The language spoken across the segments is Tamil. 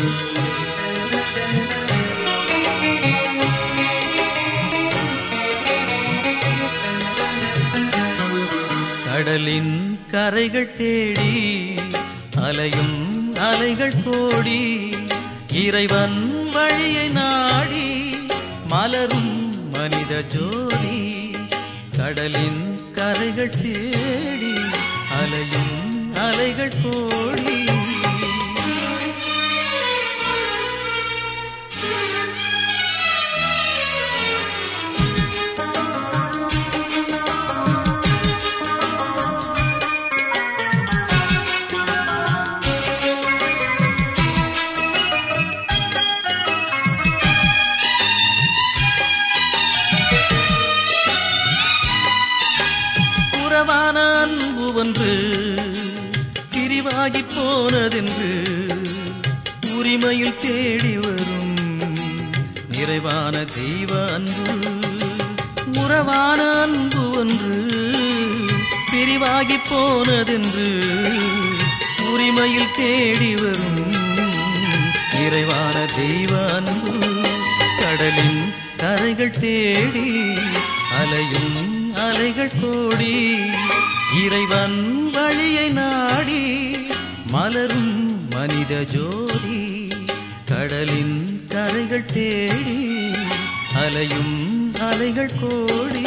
கடலின் கரைகள் தேடி அலையும் அலைகள் கோடி இறைவன் வழியை நாடி மலரும் மனித ஜோடி கடலின் கரைகள் தேடி அலையும் அலைகள் கோடி உறவான அன்பு ஒன்று பிரிவாகி போனதென்று உரிமையில் தேடி வரும் நிறைவான தெய்வ அன்பு உறவான அன்பு ஒன்று பிரிவாகி போனதென்று உரிமையில் தேடி வரும் நிறைவான தெய்வ அன்பு கடலின் கரைகள் தேடி அலையும் அலைகள் கோடி இறைவன் வழியை நாடி மலரும் மனித ஜோடி கடலின் கரைகள் தேடி அலையும் அலைகள் கோடி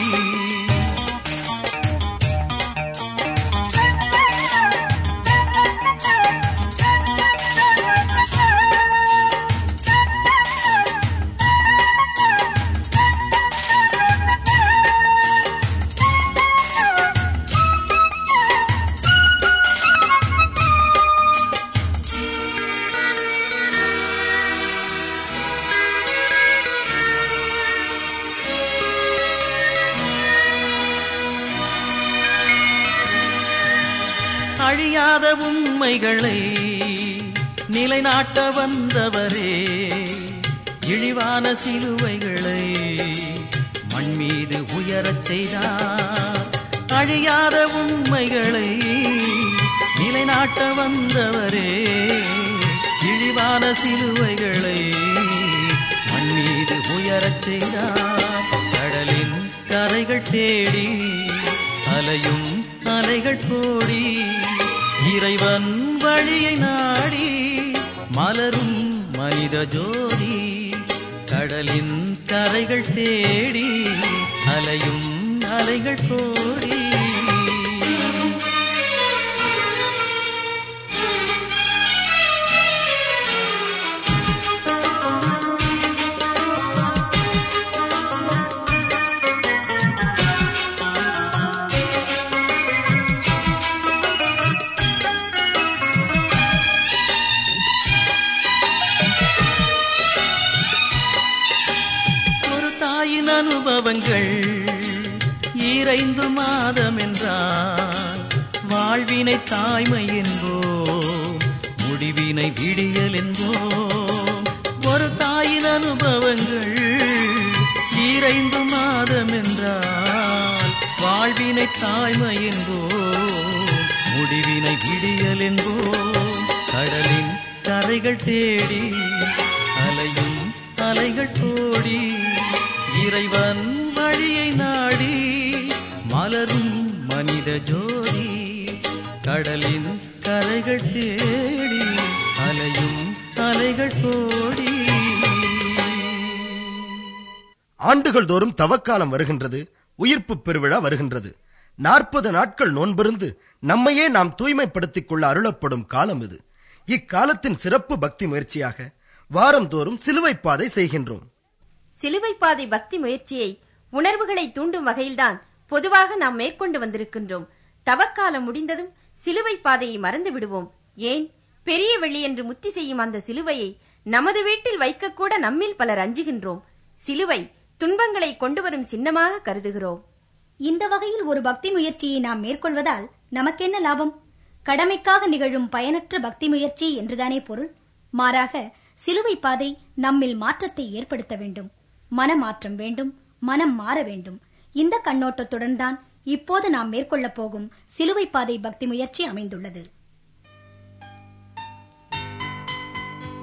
அழியாத உண்மைகளை நிலைநாட்ட வந்தவரே இழிவான சிலுவைகளை மண் மீது உயரச் செய்தார் அழியாத உண்மைகளை நிலைநாட்ட வந்தவரே இழிவான சிலுவைகளை மண் மீது உயரச் செய்தார் கடலின் கரைகள் தேடி அலையும் அலைகள் கோடி இறைவன் வழியை நாடி மலரும் மனித ஜோடி கடலின் கரைகள் தேடி அலையும் அலைகள் கோடி ஒரு தாயின் அனுபவங்கள் ஈரைந்து மாதம் என்றால் வாழ்வினை தாய்மை என்போம் முடிவினை விடியல் என்போம் ஒரு தாயின் அனுபவங்கள் ஈரைந்து மாதம் என்றால் வாழ்வினை தாய்மை என்போம் முடிவினை விடியல் என்போம் கடலின் கரைகள் தேடி அலையும் அலைகள் கோடி இறைவன் வழியை நாடி மலரும் மனித ஜோடி கடலின் கரைகள் தேடி அலையும் அலைகள் கோடி ஆண்டுகள் தோறும் தவக்காலம் வருகின்றது உயிர்ப்பு பெருவிழா வருகின்றது நாற்பது நாட்கள் நோன்பிருந்து நம்மையே நாம் தூய்மைப்படுத்திக் கொள்ள அருளப்படும் காலம் இது இக்காலத்தின் சிறப்பு பக்தி முயற்சியாக வாரந்தோறும் சிலுவை பாதை செய்கின்றோம் சிலுவை பாதை பக்தி முயற்சியை உணர்வுகளை தூண்டும் வகையில்தான் பொதுவாக நாம் மேற்கொண்டு வந்திருக்கின்றோம் தவக்காலம் முடிந்ததும் சிலுவை பாதையை மறந்து விடுவோம் ஏன் பெரிய வெள்ளி என்று முத்தி செய்யும் அந்த சிலுவையை நமது வீட்டில் வைக்கக்கூட நம்மில் பலர் அஞ்சுகின்றோம் சிலுவை துன்பங்களை கொண்டு வரும் சின்னமாக கருதுகிறோம் இந்த வகையில் ஒரு பக்தி முயற்சியை நாம் மேற்கொள்வதால் நமக்கென்ன லாபம் கடமைக்காக நிகழும் பயனற்ற பக்தி முயற்சி என்றுதானே பொருள் மாறாக சிலுவை பாதை நம்மில் மாற்றத்தை ஏற்படுத்த வேண்டும் மனமாற்றம் வேண்டும் மனம் மாற வேண்டும் இந்த கண்ணோட்டத்துடன் தான் இப்போது நாம் மேற்கொள்ளப் போகும் சிலுவை பாதை பக்தி முயற்சி அமைந்துள்ளது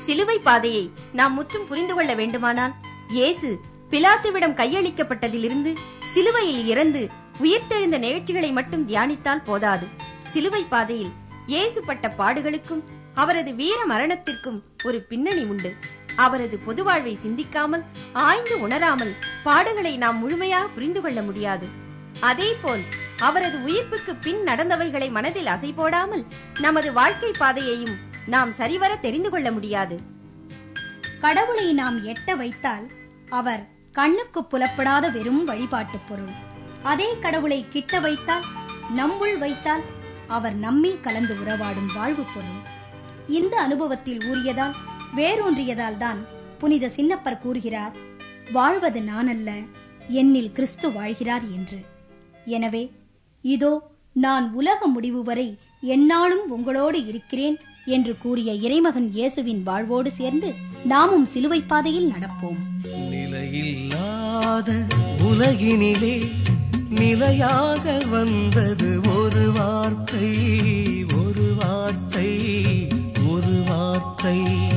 சிலுவை பாதையை நாம் முற்றும் புரிந்து கொள்ள வேண்டுமானால் இயேசு பிலாத்துவிடம் கையளிக்கப்பட்டதிலிருந்து சிலுவையில் இறந்து உயிர்த்தெழுந்த நிகழ்ச்சிகளை மட்டும் தியானித்தால் போதாது சிலுவை பாதையில் இயேசு பட்ட பாடுகளுக்கும் அவரது வீர மரணத்திற்கும் ஒரு பின்னணி உண்டு அவரது பொது வாழ்வை சிந்திக்காமல் ஆய்ந்து உணராமல் பாடுகளை நாம் முழுமையாக புரிந்து கொள்ள முடியாது அதேபோல் அவரது உயிர்ப்புக்கு பின் நடந்தவைகளை மனதில் அசை போடாமல் நமது வாழ்க்கை பாதையையும் நாம் சரிவர தெரிந்து கொள்ள முடியாது கடவுளை நாம் எட்ட வைத்தால் அவர் கண்ணுக்கு புலப்படாத வெறும் வழிபாட்டுப் பொருள் அதே கடவுளை கிட்ட வைத்தால் நம்முள் வைத்தால் அவர் நம்மில் கலந்து உறவாடும் வாழ்வு பொருள் இந்த அனுபவத்தில் ஊறியதால் வேரூன்றியதால் தான் புனித சின்னப்பர் கூறுகிறார் வாழ்வது நானல்ல என்னில் கிறிஸ்து வாழ்கிறார் என்று எனவே இதோ நான் உலக முடிவு வரை எந்நாளும் உங்களோடு இருக்கிறேன் என்று கூறிய இறைமகன் இயேசுவின் வாழ்வோடு சேர்ந்து நாமும் சிலுவைப் பாதையில் நடப்போம் நிலையில்லாத உலகினிலே நிலையாக வந்தது ஒரு வார்த்தை ஒரு வார்த்தை ஒரு வார்த்தை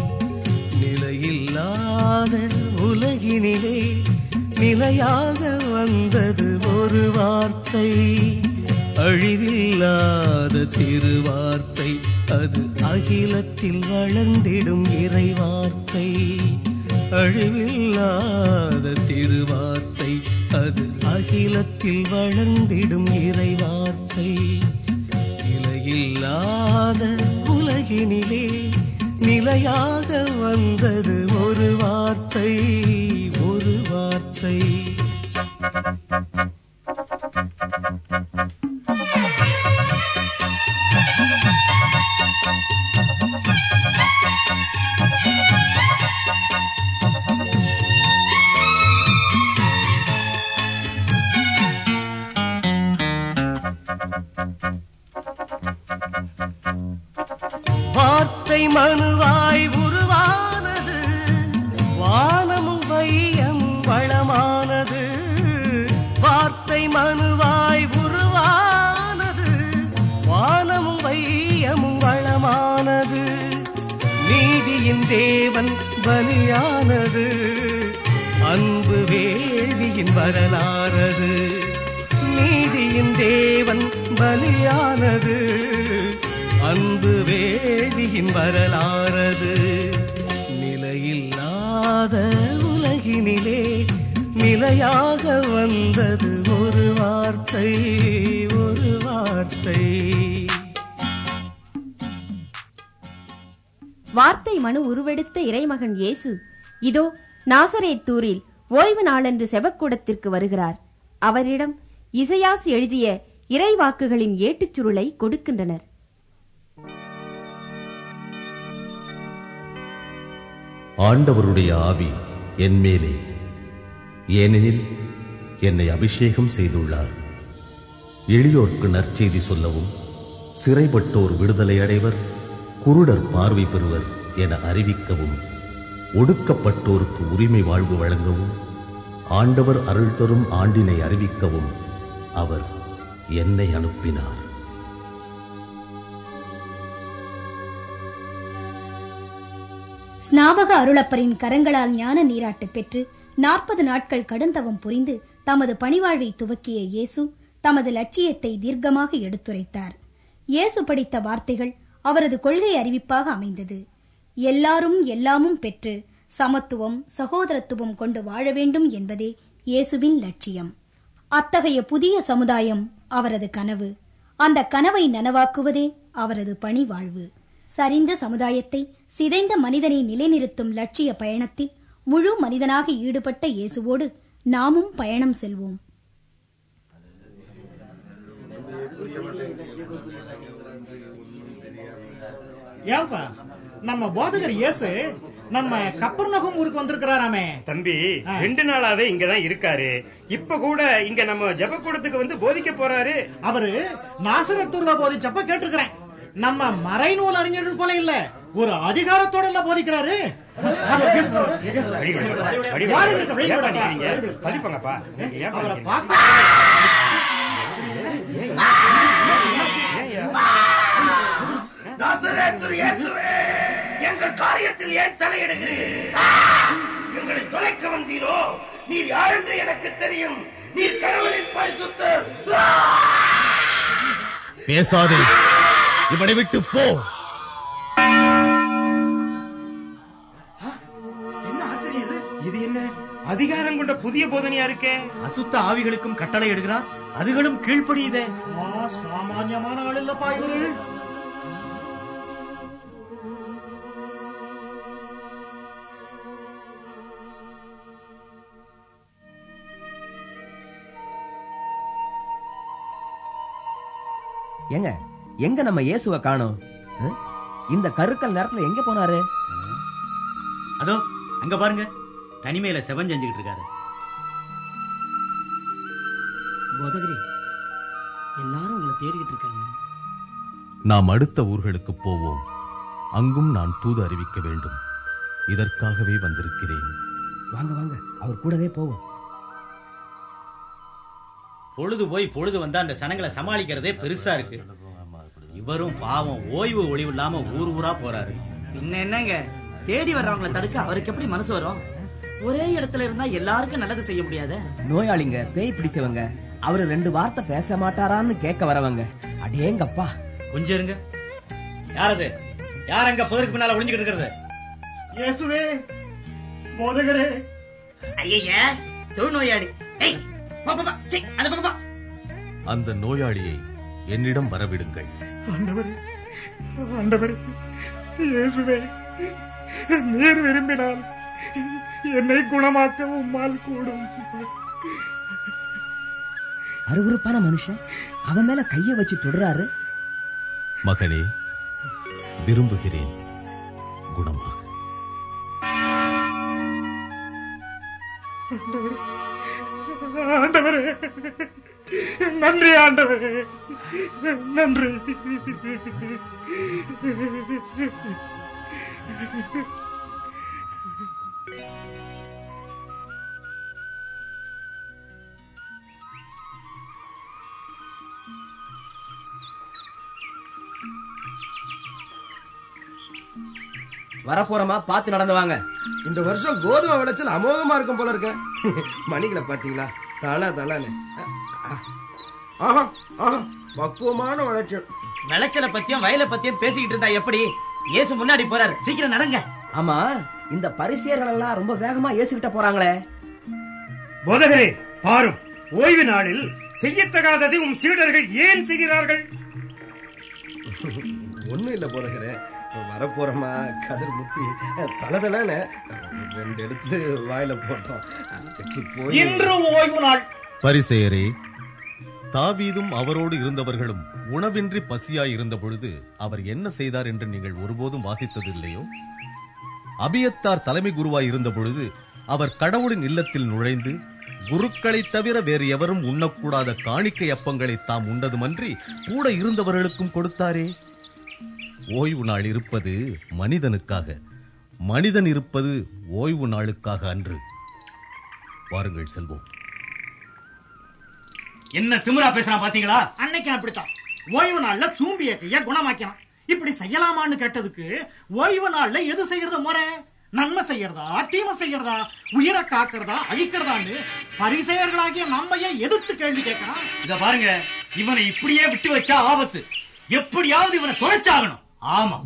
நிலையில்லாத உலகினிலே நிலையாக வந்தது ஒரு வார்த்தை அழிவில்லாத திருவார்த்தை அது அகிலத்தில் வளர்ந்திடும் இறைவார்த்தை அழிவில்லாத திருவார்த்தை அது அகிலத்தில் வளர்ந்திடும் இறைவார்த்தை நிலையில்லாத உலகினிலே நிலையாக வந்தது ஒரு வார்த்தை ஒரு வார்த்தை வார்த்தை மனுவாய் உருவானது வானமும் வையமும் வளமானது வார்த்தை மனுவாய் உருவானது வானமும் வையமும் வளமானது நீதியின் தேவன் பலியானது அன்பு வேள்வியின் வரலாறது நீதியின் தேவன் பலியானது அன்பு வேள்வியின் வரலாறது நிலையில்லாத உலகினிலே நிலையாக வந்தது ஒரு வார்த்தை ஒரு வார்த்தை வார்த்தை மனு உருவெடுத்த இறைமகன் இயேசு இதோ நாசரேத்தூரில் ஓய்வு நாளன்று செபக்கூடத்திற்கு வருகிறார் அவரிடம் இசையாசு எழுதிய இறைவாக்குகளின் ஏட்டுச் சுருளை கொடுக்கின்றனர் ஆண்டவருடைய ஆவி என் மேலே ஏனெனில் என்னை அபிஷேகம் செய்துள்ளார் எளியோர்க்கு நற்செய்தி சொல்லவும் சிறைப்பட்டோர் விடுதலை அடைவர் குருடர் பார்வை பெறுவர் என அறிவிக்கவும் ஒடுக்கப்பட்டோருக்கு உரிமை வாழ்வு வழங்கவும் ஆண்டவர் அருள் தரும் ஆண்டினை அறிவிக்கவும் அவர் என்னை அனுப்பினார் ஸ்நாபக அருளப்பரின் கரங்களால் ஞான நீராட்டு பெற்று நாற்பது நாட்கள் கடுந்தவம் புரிந்து தமது பணிவாழ்வை துவக்கிய இயேசு தமது லட்சியத்தை தீர்க்கமாக எடுத்துரைத்தார் இயேசு படித்த வார்த்தைகள் அவரது கொள்கை அறிவிப்பாக அமைந்தது எல்லாரும் எல்லாமும் பெற்று சமத்துவம் சகோதரத்துவம் கொண்டு வாழ வேண்டும் என்பதே இயேசுவின் லட்சியம் அத்தகைய புதிய சமுதாயம் அவரது கனவு அந்த கனவை நனவாக்குவதே அவரது பணி வாழ்வு சரிந்த சமுதாயத்தை சிதைந்த மனிதனை நிலைநிறுத்தும் லட்சிய பயணத்தில் முழு மனிதனாக ஈடுபட்ட இயேசுவோடு நாமும் பயணம் செல்வோம் ஏன்பா நம்ம போதகர் இயேசு நம்ம கப்பர்நகம் ஊருக்கு வந்திருக்கிறாராமே தம்பி ஆ. ரெண்டு நாளாவே இங்கதான் இருக்காரு இப்ப கூட இங்க நம்ம ஜெபக்கூடத்துக்கு வந்து போதிக்க போறாரு அவரு நாசரத்தூர்ல போதிச்சப்ப கேட்டிருக்கிறேன் நம்ம மறைநூல் அறிஞர்கள் போல இல்ல ஒரு அதிகாரத்தோட எல்லாம் போதிக்கிறாரு அடி வாங்க, அடி யாரு வாங்க. இருக்க? வெளிய ஏன் விடுப்பா. பண்ணிக்கிறீங்க? பதிப்பாங்கப்பா ஏன் அவரை பண்ணிக்கிறீங்க? பார்த்தா ஏன்யா? நாசரேத்து இயேசுவே எங்கள் காரியத்தில் ஏன் தலையிடுகிறீர் எங்களை தொலைக்க வந்தீரோ நீர் யார் என்று எனக்கு தெரியும் நீர் கடவுளின் பரிசுத்தர் பேசாதே இவனை விட்டு போ என்ன ஆச்சரியம் இது? இது என்ன அதிகாரம் கொண்ட புதிய போதனையா இருக்கே அசுத்த ஆவிகளுக்கும் கட்டளை இடுகிறார் அதுகளும் கீழ்ப்படியுதே ஆ, சாமானியமான ஆள் இல்லப்பா இவரு ஏங்க எங்க நம்ம இயேசுவ காணோம் ஹம்? இந்த கருக்கல் நேரத்துல எங்க போனாரு அதோ அங்க பாருங்க தனிமையில செவன் செஞ்சுக்கிட்டு இருக்காரு போதகரே எல்லாரும் உங்களை தேடிக்கிட்டு இருக்காங்க நாம் அடுத்த ஊர்களுக்கு போவோம் அங்கும் நான் தூது அறிவிக்க வேண்டும் இதற்காகவே வந்திருக்கிறேன் வாங்க வாங்க அவர் கூடவே போவோம் பொழுது போய் பொழுது வந்தா அந்த சனங்களை சமாளிக்கிறதே பெருசா இருக்கு இவரும் பாவம் ஓய்வு ஒளிவு இல்லாம ஊர் ஊரா போறாரு பின்ன என்னங்க தேடி வர்றவங்களை தடுக்க அவருக்கு எப்படி மனசு வரும் ஒரே இடத்துல இருந்தா எல்லாருக்கும் நல்லது செய்ய முடியாத நோயாளிங்க பேய் பிடிச்சவங்க அவரு ரெண்டு வார்த்தை பேச மாட்டாரான்னு கேட்க வரவங்க அடேங்கப்பா கொஞ்சம் இருங்க யாரது யார் அங்க புதருக்கு பின்னால ஒளிஞ்சுக்கிட்டு இருக்கிறது இயேசுவே போதகரே ஐயா தொழுநோயாளி ஏய் பா, பா, பா. சீ, அந்த பக்கம் பா. அந்த நோயாளியை என்னிடம் வரவிடுங்கள் ஆண்டவரே ஆண்டவரே இயேசுவே நீர் விரும்பினால் என்னை குணமாக்க உம்மால் கூடும் அருவருப்பான மனுஷன் அவன் மேல கைய வச்சு தொடுறாரு மகனே விரும்புகிறேன் குணமாக ஆண்டவரே நன்றி ஆண்டவரே நன்றி வரப்போறமா பார்த்து நடந்து வாங்க இந்த வருஷம் கோதுமை விளைச்சல் அமோகமா இருக்கும் போல இருக்க மணிகளை பாத்தீங்களா தல தலன்னு ஆஹா ஆஹா பக்குவமான விளைச்சல் விளைச்சலை பத்தியும் வயலை பத்தியும் பேசிக்கிட்டு இருந்தா எப்படி இயேசு முன்னாடி போறாரு சீக்கிரம் நடங்க ஆமா இந்த பரிசியர்கள் எல்லாம் ரொம்ப வேகமா ஏசுகிட்ட போறாங்களே போதகரே பாரும் ஓய்வு நாளில் செய்யத்தகாததை உம் சீடர்கள் ஏன் செய்கிறார்கள் ஒண்ணும் இல்ல போலகிற வரப்போறமா கதிர் முத்தி தலதலன்னு ரெண்டு எடுத்து வாயில போட்டோம் அதுக்கு போய் இன்று ஓய்வு நாள் பரிசெயரே தாவீதும் அவரோடு இருந்தவர்களும் உணவின்றி பசியாய் இருந்த பொழுது அவர் என்ன செய்தார் என்று நீங்கள் ஒருபோதும் வாசித்ததில்லையோ அபியத்தார் தலைமை குருவாய் இருந்த பொழுது அவர் கடவுளின் இல்லத்தில் நுழைந்து குருக்களைத் தவிர வேறு எவரும் உண்ணக்கூடாத காணிக்கை அப்பங்களை தாம் உண்டதுமன்றி கூட இருந்தவர்களுக்கும் கொடுத்தாரே ஓய்வு நாள் இருப்பது மனிதனுக்காக மனிதன் இருப்பது ஓய்வு நாளுக்காக அன்று வாருங்கள் செல்வோம் என்ன திமிரா பேசுறான் பாத்தீங்களா அன்னைக்கு அப்படித்தான் ஓய்வு நாள்ல சூம்பிய கைய குணமாக்கலாம் இப்படி செய்யலாமான்னு கேட்டதுக்கு ஓய்வு நாள்ல எது செய்யறது முறை நன்மை செய்யறதா தீமை செய்யறதா உயிரை காக்கிறதா அழிக்கிறதான்னு பரிசெயர்களாகிய நம்மையே எதிர்த்து கேள்வி கேட்கறான் இத பாருங்க இவனை இப்படியே விட்டு வச்சா ஆபத்து எப்படியாவது இவனை தொலைச்சாகணும் ஆமா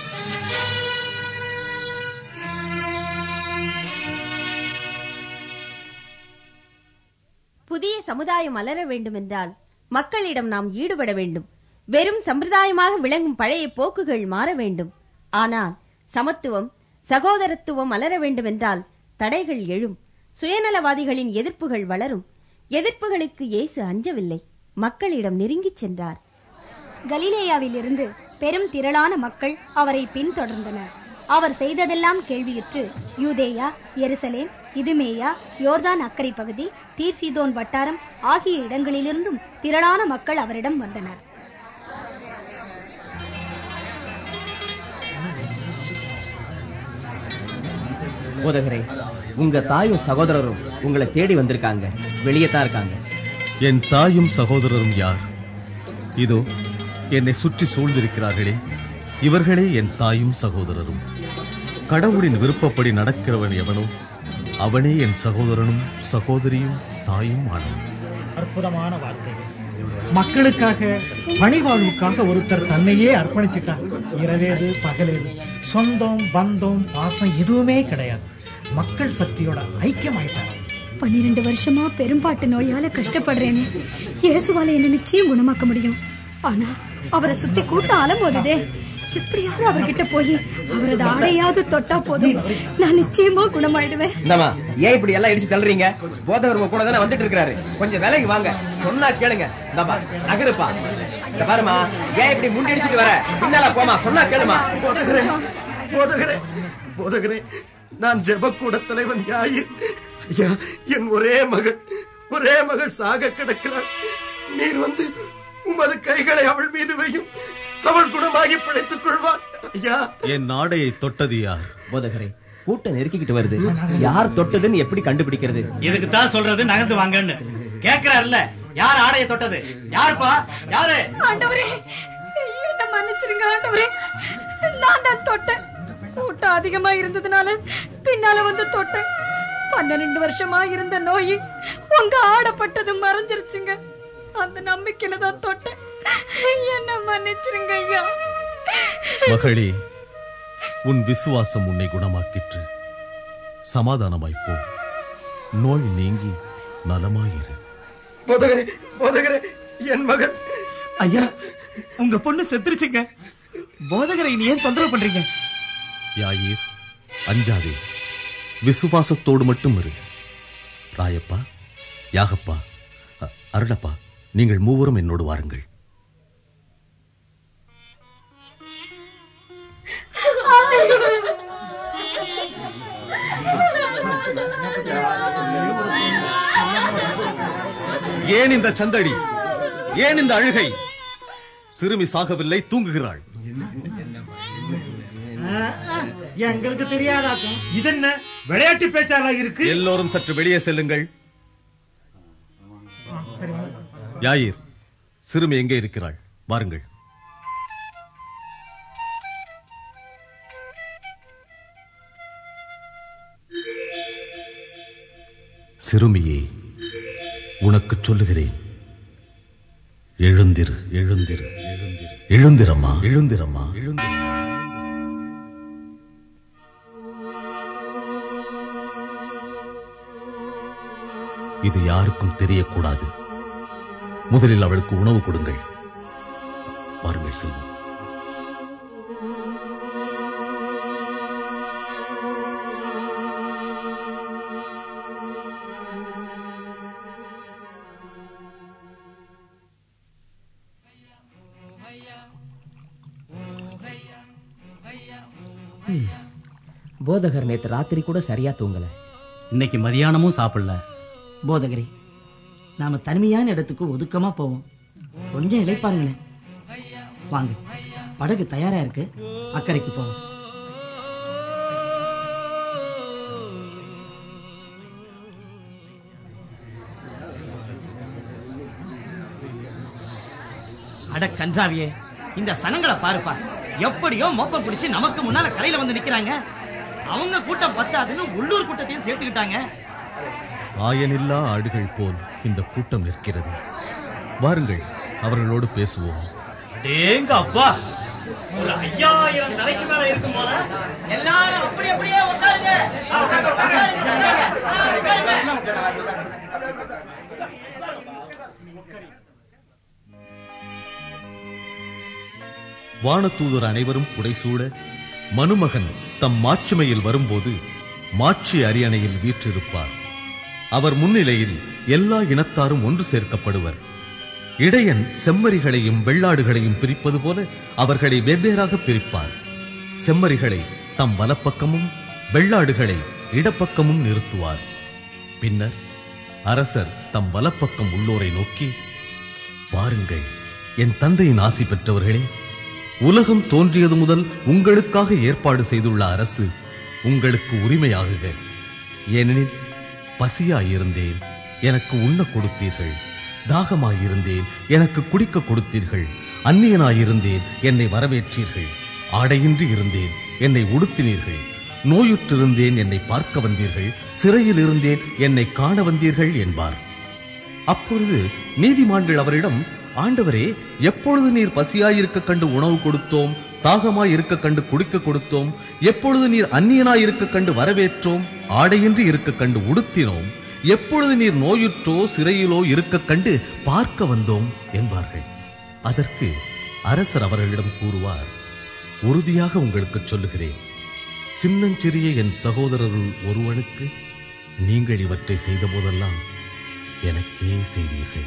புதிய சமுதாயம் மலர வேண்டுமென்றால் மக்களிடம் நாம் ஈடுபட வேண்டும் வெறும் சம்பிரதாயமாக விளங்கும் பழைய போக்குகள் மாற வேண்டும் ஆனால் சமத்துவம் சகோதரத்துவம் மலர வேண்டுமென்றால் தடைகள் எழும் சுயநலவாதிகளின் எதிர்ப்புகள் வளரும் எதிர்ப்புகளுக்கு இயேசு அஞ்சவில்லை மக்களிடம் நெருங்கிச் சென்றார் கலிலேயாவிலிருந்து பெரும் திரளான மக்கள் அவரை பின்தொடர்ந்தனர் அவர் செய்ததெல்லாம் கேள்வியுற்று யூதேயா எருசலேம் இதுமேயா யோர்தான் அக்கரை பகுதி தீர்சீதோன் வட்டாரம் ஆகிய இடங்களிலிருந்தும் திரளான மக்கள் அவரிடம் வந்தனர் போதகரே உங்க தாயும் சகோதரரும் உங்களை தேடி வந்திருக்காங்க வெளியே தான் இருக்காங்க என் தாயும் சகோதரரும் யார் இதோ என்னை சுற்றி சூழ்ந்திருக்கிறார்களே இவர்களே என் தாயும் சகோதரரும் கடவுளின் விருப்பப்படி நடக்கிறவன் எவனோ அவனே என் சகோதரனும் சகோதரியும் தாயும் ஆனவன் அற்புதமான வார்த்தை மக்களுக்காக பணிவாழ்வுக்காக ஒருத்தர் தன்னையே அர்ப்பணிச்சுட்டார் இரவேது பகலேது சொந்தம் பந்தம் பாசம் எதுவுமே கிடையாது மக்கள் சக்தியோட ஐக்கியமாயிட்டார் பன்னிரண்டு வருஷமா பெரும்பாட்டு நோயால கஷ்டப்படுறேன்னு இயேசுவால என்ன நிச்சயம் குணமாக்க முடியும் ஆனா அவரை சுத்தி கூட்டம் அலமோதுதே எப்படியாவது அவர்கிட்ட போய் அவரது ஆடையாவது தொட்டா போதும் நான் நிச்சயமா குணமாயிடுவேன் இந்தாம்மா ஏன் இப்படி எல்லாம் இடிச்சு தள்ளுறீங்க போதவர் உங்க கூட தானே வந்துட்டு இருக்காரு கொஞ்சம் விலைக்கு வாங்க சொன்னா கேளுங்க இந்தாப்பா நகருப்பா இந்த பாருமா ஏன் இப்படி முண்டி அடிச்சுட்டு வர பின்னால போமா சொன்னா கேளுமா போதகரே போதகரே போதகரே நான் ஜெபக்கூட தலைவன் யாயிர் ஐயா என் ஒரே மகள் ஒரே மகள் சாக கிடக்கிறாள் நீர் வந்து உமது கைகளை அவள் மீது வையும் அவள் குணமாகி பிழைத்துக் கொள்வாள் ஐயா என் நாடையை தொட்டது யார் போதகரே கூட்டம் நெருக்கிக்கிட்டு வருது யார் தொட்டதுன்னு எப்படி கண்டுபிடிக்கிறது இதுக்கு தான் சொல்றது நகர்ந்து வாங்கன்னு கேக்குறாருல்ல யார் ஆடைய தொட்டது யாருப்பா யாரு ஆண்டவரே என்ன மன்னிச்சிருங்க ஆண்டவரே நான் தான் தொட்டேன் கூட்டம் அதிகமா இருந்ததுனால பின்னால வந்து தொட்டேன் பன்னிரண்டு வருஷமா இருந்த நோய் உங்க ஆடப்பட்டது மறைஞ்சிருச்சுங்க அந்த நம்பிக்கையில தான் தொட்டேன் என்ன மன்னிச்சிருங்க ஐயா மகளே உன் விசுவாசம் உன்னை குணமாக்கிற்று சமாதானமாய் போ நோய் நீங்கி நலமாயிரு போதகரே போதகரே என் மகள் ஐயா உங்க பொண்ணு செத்துருச்சுங்க போதகரை நீ ஏன் தொந்தரவு பண்றீங்க யாயீர் அஞ்சாதே விசுவாசத்தோடு மட்டும் இரு ராயப்பா யாகப்பா அ- அருளப்பா நீங்கள் மூவரும் என்னோடு வாருங்கள் ஏன் இந்த சந்தடி ஏன் இந்த அழுகை சிறுமி சாகவில்லை தூங்குகிறாள் எங்களுக்கு தெரியாதாக்கும் இது என்ன விளையாட்டு பேச்சாளா இருக்கு எல்லோரும் சற்று வெளியே செல்லுங்கள் யாயிர் சிறுமி எங்கே இருக்கிறாள் வாருங்கள் சிறுமியே உனக்கு சொல்லுகிறேன் எழுந்திரு எழுந்திரு எழுந்திரம்மா எழுந்திரம்மா எழுந்திர இது யாருக்கும் தெரியக்கூடாது முதலில் அவளுக்கு உணவு கொடுங்கள் வாருங்கள் செல்வம் போதகர் நேத்து ராத்திரி கூட சரியா தூங்கல இன்னைக்கு மதியானமும் சாப்பிடல போதகரே நாம தனிமையான இடத்துக்கு ஒதுக்கமா போவோம் கொஞ்சம் இளைப்பாருங்களேன் வாங்க படகு தயாரா இருக்கு அக்கறைக்கு போவோம் அட கன்றாவியே இந்த சனங்களை பாருப்பா எப்படியோ மோப்ப பிடிச்சு நமக்கு முன்னால கரையில வந்து நிக்கிறாங்க அவங்க கூட்டம் பத்தாதுன்னு உள்ளூர் கூட்டத்தையும் சேர்த்துக்கிட்டாங்க ஆயனில்லா ஆடுகள் போல் இந்த கூட்டம் நிற்கிறது வாருங்கள் அவர்களோடு பேசுவோம் டேங்க அப்பா ஒரு ஐயாயிரம் தலைக்கு மேல இருக்கும் போல எல்லாரும் அப்படி அப்படியே உட்காருங்க வானதூதர் அனைவரும் புடைசூட மனுமகன் தம் மாட்சிமையில் வரும்போது மாட்சி அரியணையில் வீற்றிருப்பார் அவர் முன்னிலையில் எல்லா இனத்தாரும் ஒன்று சேர்க்கப்படுவர் இடையன் செம்மறிகளையும் வெள்ளாடுகளையும் பிரிப்பது போல அவர்களை வெவ்வேறாக பிரிப்பார் செம்மறிகளை தம் வலப்பக்கமும் வெள்ளாடுகளை இடப்பக்கமும் நிறுத்துவார் பின்னர் அரசர் தம் வலப்பக்கம் உள்ளோரை நோக்கி வாருங்கள் என் தந்தையின் ஆசி பெற்றவர்களே உலகம் தோன்றியது முதல் உங்களுக்காக ஏற்பாடு செய்துள்ள அரசு உங்களுக்கு உரிமையாகுக ஏனெனில் பசியாயிருந்தேன் எனக்கு உண்ண கொடுத்தீர்கள் தாகமாயிருந்தேன் எனக்கு குடிக்க கொடுத்தீர்கள் அந்நியனாயிருந்தேன் என்னை வரவேற்றீர்கள் ஆடையின்றி இருந்தேன் என்னை உடுத்தினீர்கள் நோயுற்றிருந்தேன் என்னை பார்க்க வந்தீர்கள் சிறையில் இருந்தேன் என்னை காண வந்தீர்கள் என்பார் அப்பொழுது நீதிமான்கள் அவரிடம் ஆண்டவரே எப்பொழுது நீர் பசியாயிருக்க கண்டு உணவு கொடுத்தோம் தாகமாய் இருக்க கண்டு குடிக்க கொடுத்தோம் எப்பொழுது நீர் அந்நியனாய் இருக்க கண்டு வரவேற்றோம் ஆடையின்றி இருக்க கண்டு உடுத்தினோம் எப்பொழுது நீர் நோயுற்றோ சிறையிலோ இருக்க கண்டு பார்க்க வந்தோம் என்பார்கள் அதற்கு அரசர் அவர்களிடம் கூறுவார் உறுதியாக உங்களுக்கு சொல்லுகிறேன் சின்னஞ்சிறிய என் சகோதரருள் ஒருவனுக்கு நீங்கள் இவற்றை செய்த போதெல்லாம் எனக்கே செய்தீர்கள்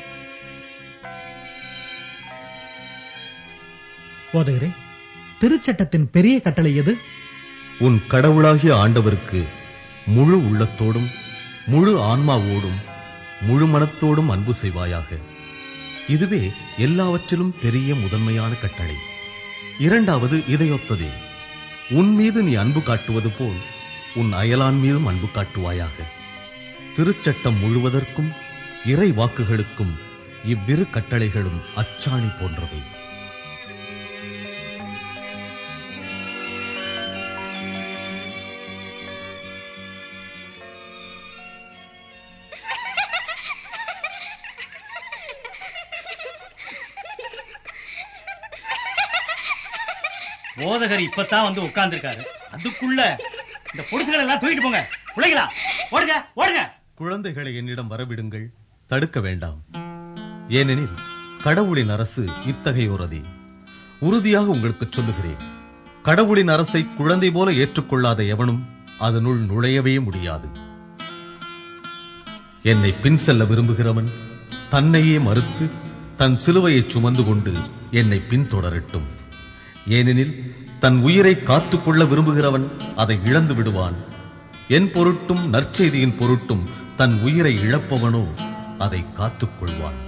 போதகரே திருச்சட்டத்தின் பெரிய கட்டளை எது உன் கடவுளாகிய ஆண்டவருக்கு முழு உள்ளத்தோடும் முழு ஆன்மாவோடும் முழு மனத்தோடும் அன்பு செய்வாயாக இதுவே எல்லாவற்றிலும் பெரிய முதன்மையான கட்டளை இரண்டாவது இதையொத்ததே உன் மீது நீ அன்பு காட்டுவது போல் உன் அயலான் மீதும் அன்பு காட்டுவாயாக திருச்சட்டம் முழுவதற்கும் இறை வாக்குகளுக்கும் இவ்விரு கட்டளைகளும் அச்சாணி போன்றவை போதகர் இப்பதான் வந்து உட்கார்ந்திருக்காரு அதுக்குள்ள இந்த பொடிசுகள் எல்லாம் தூக்கிட்டு போங்க பிள்ளைங்களா ஓடுங்க ஓடுங்க குழந்தைகளை என்னிடம் வரவிடுங்கள் தடுக்க வேண்டாம் ஏனெனில் கடவுளின் அரசு இத்தகையோரதே உறுதியாக உங்களுக்கு சொல்லுகிறேன் கடவுளின் அரசை குழந்தை போல ஏற்றுக்கொள்ளாத எவனும் அதனுள் நுழையவே முடியாது என்னை பின் செல்ல விரும்புகிறவன் தன்னையே மறுத்து தன் சிலுவையை சுமந்து கொண்டு என்னை பின்தொடரட்டும் ஏனெனில் தன் உயிரை காத்துக்கொள்ள விரும்புகிறவன் அதை இழந்து விடுவான் என் பொருட்டும் நற்செய்தியின் பொருட்டும் தன் உயிரை இழப்பவனோ அதை காத்துக்கொள்வான்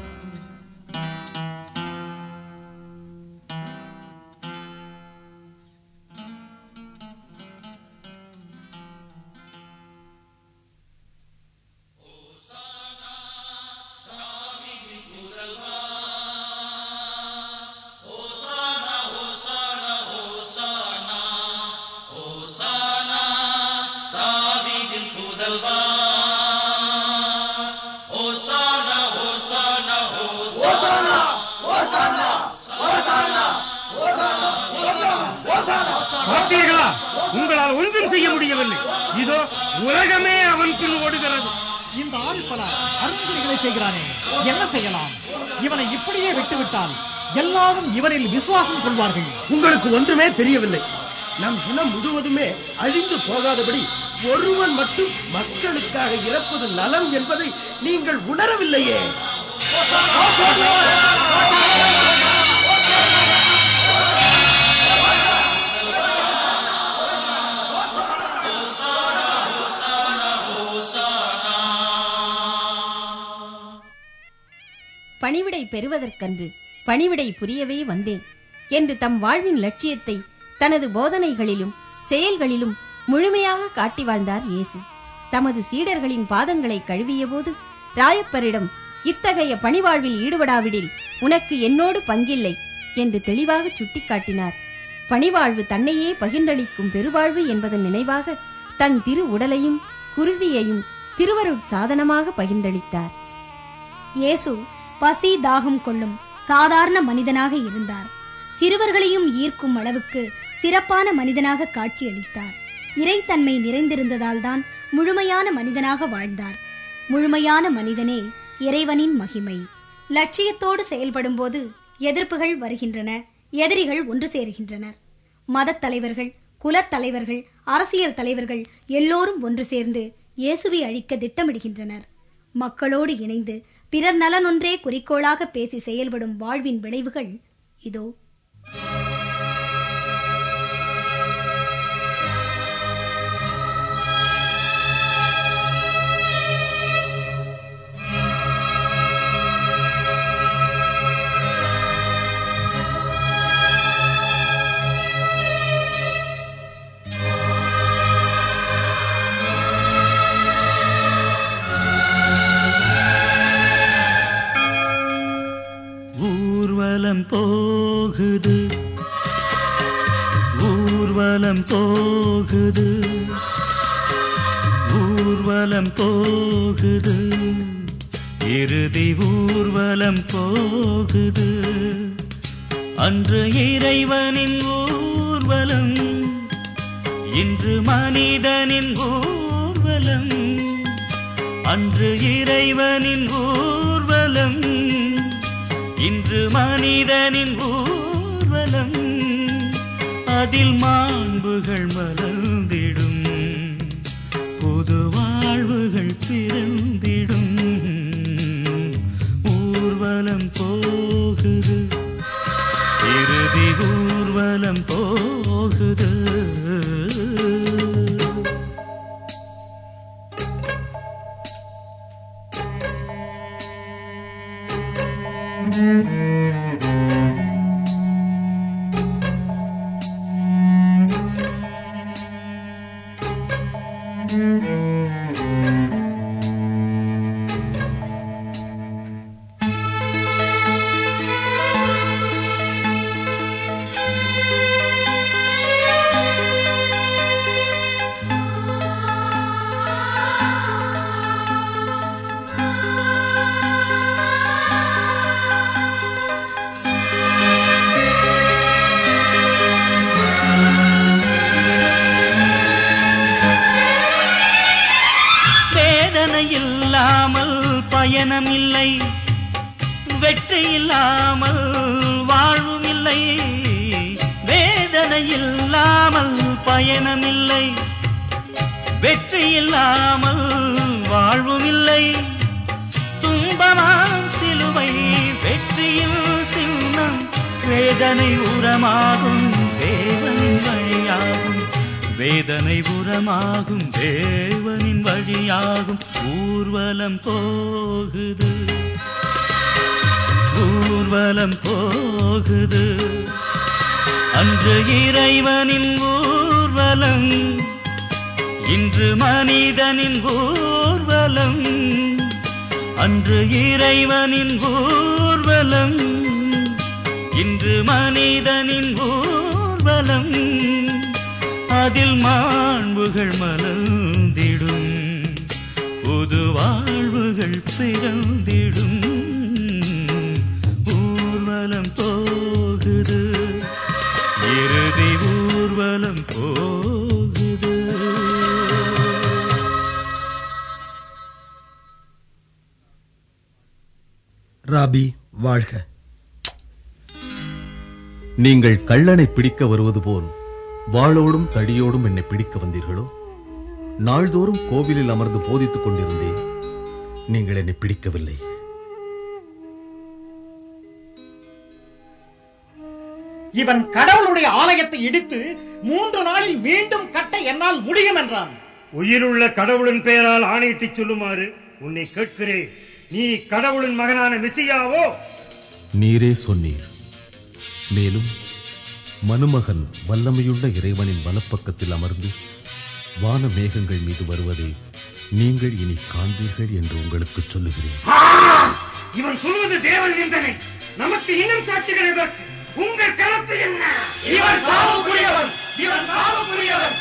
பார்த்தீர்களா உங்களால் ஒன்றும் செய்ய முடியவில்லை இதோ உலகமே அவன் பின் ஓடுகிறது இந்த ஆள் பல அருண்குறிகளை செய்கிறானே என்ன செய்யலாம் இவனை இப்படியே விட்டுவிட்டால் எல்லாரும் இவனில் விசுவாசம் கொள்வார்கள் உங்களுக்கு ஒன்றுமே தெரியவில்லை நம் இனம் முழுவதுமே அழிந்து போகாதபடி ஒருவன் மட்டும் மக்களுக்காக இறப்பது நலம் என்பதை நீங்கள் உணரவில்லையே பணிவிடை பெறுவதற்கன்று பணிவிடை புரியவே வந்தேன் என்று தம் வாழ்வின் லட்சியத்தை தனது போதனைகளிலும் செயல்களிலும் முழுமையாக காட்டி வாழ்ந்தார் இயேசு தமது சீடர்களின் பாதங்களை கழுவியபோது ராயப்பரிடம் இத்தகைய பணிவாழ்வில் ஈடுபடாவிடில் உனக்கு என்னோடு பங்கில்லை என்று தெளிவாக சுட்டிக்காட்டினார் பணிவாழ்வு தன்னையே பகிர்ந்தளிக்கும் பெருவாழ்வு என்பதன் நினைவாக தன் திரு உடலையும் குருதியையும் திருவருட் சாதனமாக பகிர்ந்தளித்தார் இயேசு பசி தாகம் கொள்ளும் சாதாரண மனிதனாக இருந்தார் சிறுவர்களையும் ஈர்க்கும் அளவுக்கு சிறப்பான மனிதனாக காட்சியளித்தார் இறைத்தன்மை நிறைந்திருந்ததால் தான் முழுமையான மனிதனாக வாழ்ந்தார் முழுமையான மனிதனே இறைவனின் மகிமை லட்சியத்தோடு செயல்படும்போது எதிர்ப்புகள் வருகின்றன எதிரிகள் ஒன்று சேருகின்றனர் மதத் தலைவர்கள் குலத் தலைவர்கள் அரசியல் தலைவர்கள் எல்லோரும் ஒன்று சேர்ந்து இயேசுவை அழிக்க திட்டமிடுகின்றனர் மக்களோடு இணைந்து பிறர் நலன் ஒன்றே குறிக்கோளாக பேசி செயல்படும் வாழ்வின் விளைவுகள் இதோ ஊர்வலம் போகுது ஊர்வலம் போகுது ஊர்வலம் போகுது இறுதி ஊர்வலம் போகுது அன்று இறைவனின் ஊர்வலம் இன்று மனிதனின் ஊர்வலம் அன்று இறைவனின் ஊர்வலம் இன்று மனிதனின் ஊர்வலம் அதில் மாண்புகள் மலர்ந்திடும் புது வாழ்வுகள் பிறந்திடும் ஊர்வலம் போகுது இறுதி ஊர்வலம் போகுது வேதனை இல்லாமல் பயணம் இல்லை வெற்றி இல்லாமல் வாழ்வும் இல்லை வேதனை இல்லாமல் பயணம் இல்லை வெற்றி இல்லாமல் வாழ்வும் இல்லை துன்பமாம் சிலுவை வெற்றியின் சின்னம் வேதனை உரமாகும் தேவனின் வழியாகும் வேதனை உரமாகும் தேவனின் வழியாகும் ஊர்வலம் போகுது ஊர்வலம் போகுது அன்று இறைவனின் ஊர்வலம் இன்று மனிதனின் ஊர்வலம் அன்று இறைவனின் ஊர்வலம் இன்று மனிதனின் ஊர்வலம் அதில் மாண்புகள் மலர்ந்திடும் புது வாழ்வுகள் பிறந்திடும் ஊர்வலம் போகுது இறுதி ஊர்வலம் போகுது ராபி வாழ்க நீங்கள் கள்ளனை பிடிக்க வருவது போல் வாளோடும் தடியோடும் என்னை பிடிக்க வந்தீர்களோ நாள்தோறும் கோவிலில் அமர்ந்து போதித்துக் கொண்டிருந்தேன் நீங்கள் என்னை பிடிக்கவில்லை இவன் கடவுளுடைய ஆலயத்தை இடித்து மூன்று நாளில் மீண்டும் கட்ட என்னால் முடியும் என்றான் உயிருள்ள கடவுளின் பெயரால் ஆணையிட்டுச் சொல்லுமாறு உன்னை கேட்கிறேன் நீ கடவுளின் மகனான மெசியாவோ நீரே சொன்னீர் மேலும் மனுமகன் வல்லமையுள்ள இறைவனின் வலப்பக்கத்தில் அமர்ந்து வான மேகங்கள் மீது வருவதை நீங்கள் இனி காண்பீர்கள் என்று உங்களுக்கு சொல்லுகிறேன் ஆ! இவன் சொல்வது தேவன் நிந்தனை நமக்கு இன்னும் சாட்சிகள் எதற்கு உங்கள் கருத்து என்ன இவன் சாவுக்குரியவன் இவன் சாவுக்குரியவன்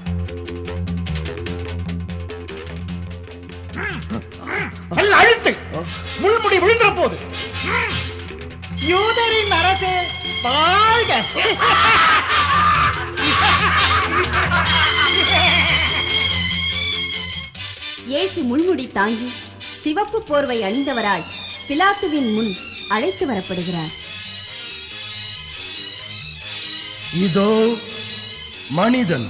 நல்ல அழுத்து முள்முடி விழுந்துற போது யூதரின் அரசே வாழ்க இயேசு முள்முடி தாங்கி சிவப்பு போர்வை அணிந்தவராய் பிலாத்துவின் முன் அழைத்து வரப்படுகிறார் இதோ மனிதன்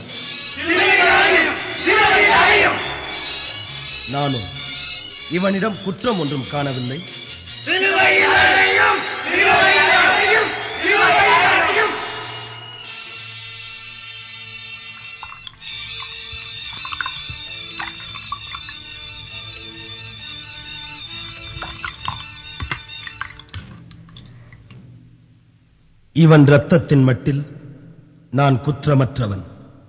நானும் இவனிடம் குற்றம் ஒன்றும் காணவில்லை இவன் இரத்தத்தின் மட்டில் நான் குற்றமற்றவன்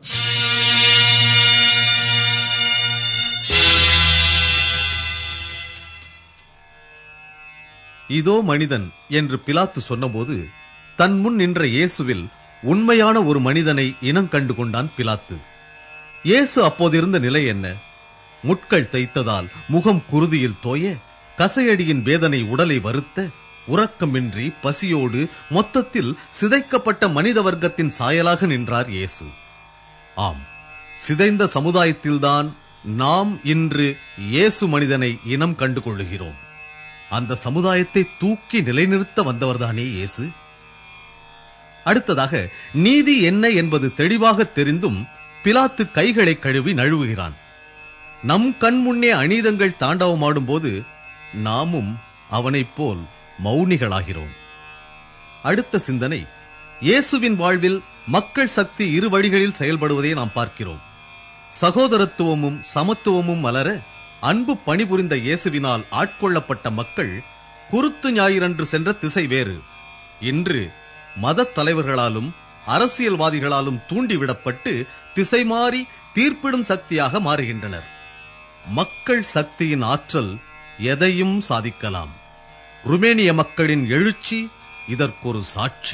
இதோ மனிதன் என்று பிலாத்து சொன்னபோது தன் முன் நின்ற இயேசுவில் உண்மையான ஒரு மனிதனை இனம் கண்டு கொண்டான் பிலாத்து இயேசு அப்போதிருந்த நிலை என்ன முட்கள் தைத்ததால் முகம் குருதியில் தோய கசையடியின் வேதனை உடலை வருத்த உறக்கமின்றி பசியோடு மொத்தத்தில் சிதைக்கப்பட்ட மனித வர்க்கத்தின் சாயலாக நின்றார் இயேசு ஆம் சிதைந்த சமுதாயத்தில்தான் நாம் இன்று இயேசு மனிதனை இனம் கண்டு கொள்ளுகிறோம் அந்த சமுதாயத்தை தூக்கி நிலைநிறுத்த வந்தவர்தானே இயேசு அடுத்ததாக நீதி என்ன என்பது தெளிவாக தெரிந்தும் பிலாத்து கைகளை கழுவி நழுவுகிறான் நம் கண் முன்னே அநீதங்கள் தாண்டவமாடும் போது நாமும் அவனைப் போல் மௌனிகளாகிறோம் அடுத்த சிந்தனை இயேசுவின் வாழ்வில் மக்கள் சக்தி இரு வழிகளில் செயல்படுவதை நாம் பார்க்கிறோம் சகோதரத்துவமும் சமத்துவமும் மலர அன்பு பணிபுரிந்த இயேசுவினால் ஆட்கொள்ளப்பட்ட மக்கள் குருத்து ஞாயிறன்று சென்ற திசை வேறு இன்று மதத் தலைவர்களாலும் அரசியல்வாதிகளாலும் தூண்டிவிடப்பட்டு திசை மாறி தீர்ப்பிடும் சக்தியாக மாறுகின்றனர் மக்கள் சக்தியின் ஆற்றல் எதையும் சாதிக்கலாம் ருமேனிய மக்களின் எழுச்சி இதற்கொரு சாட்சி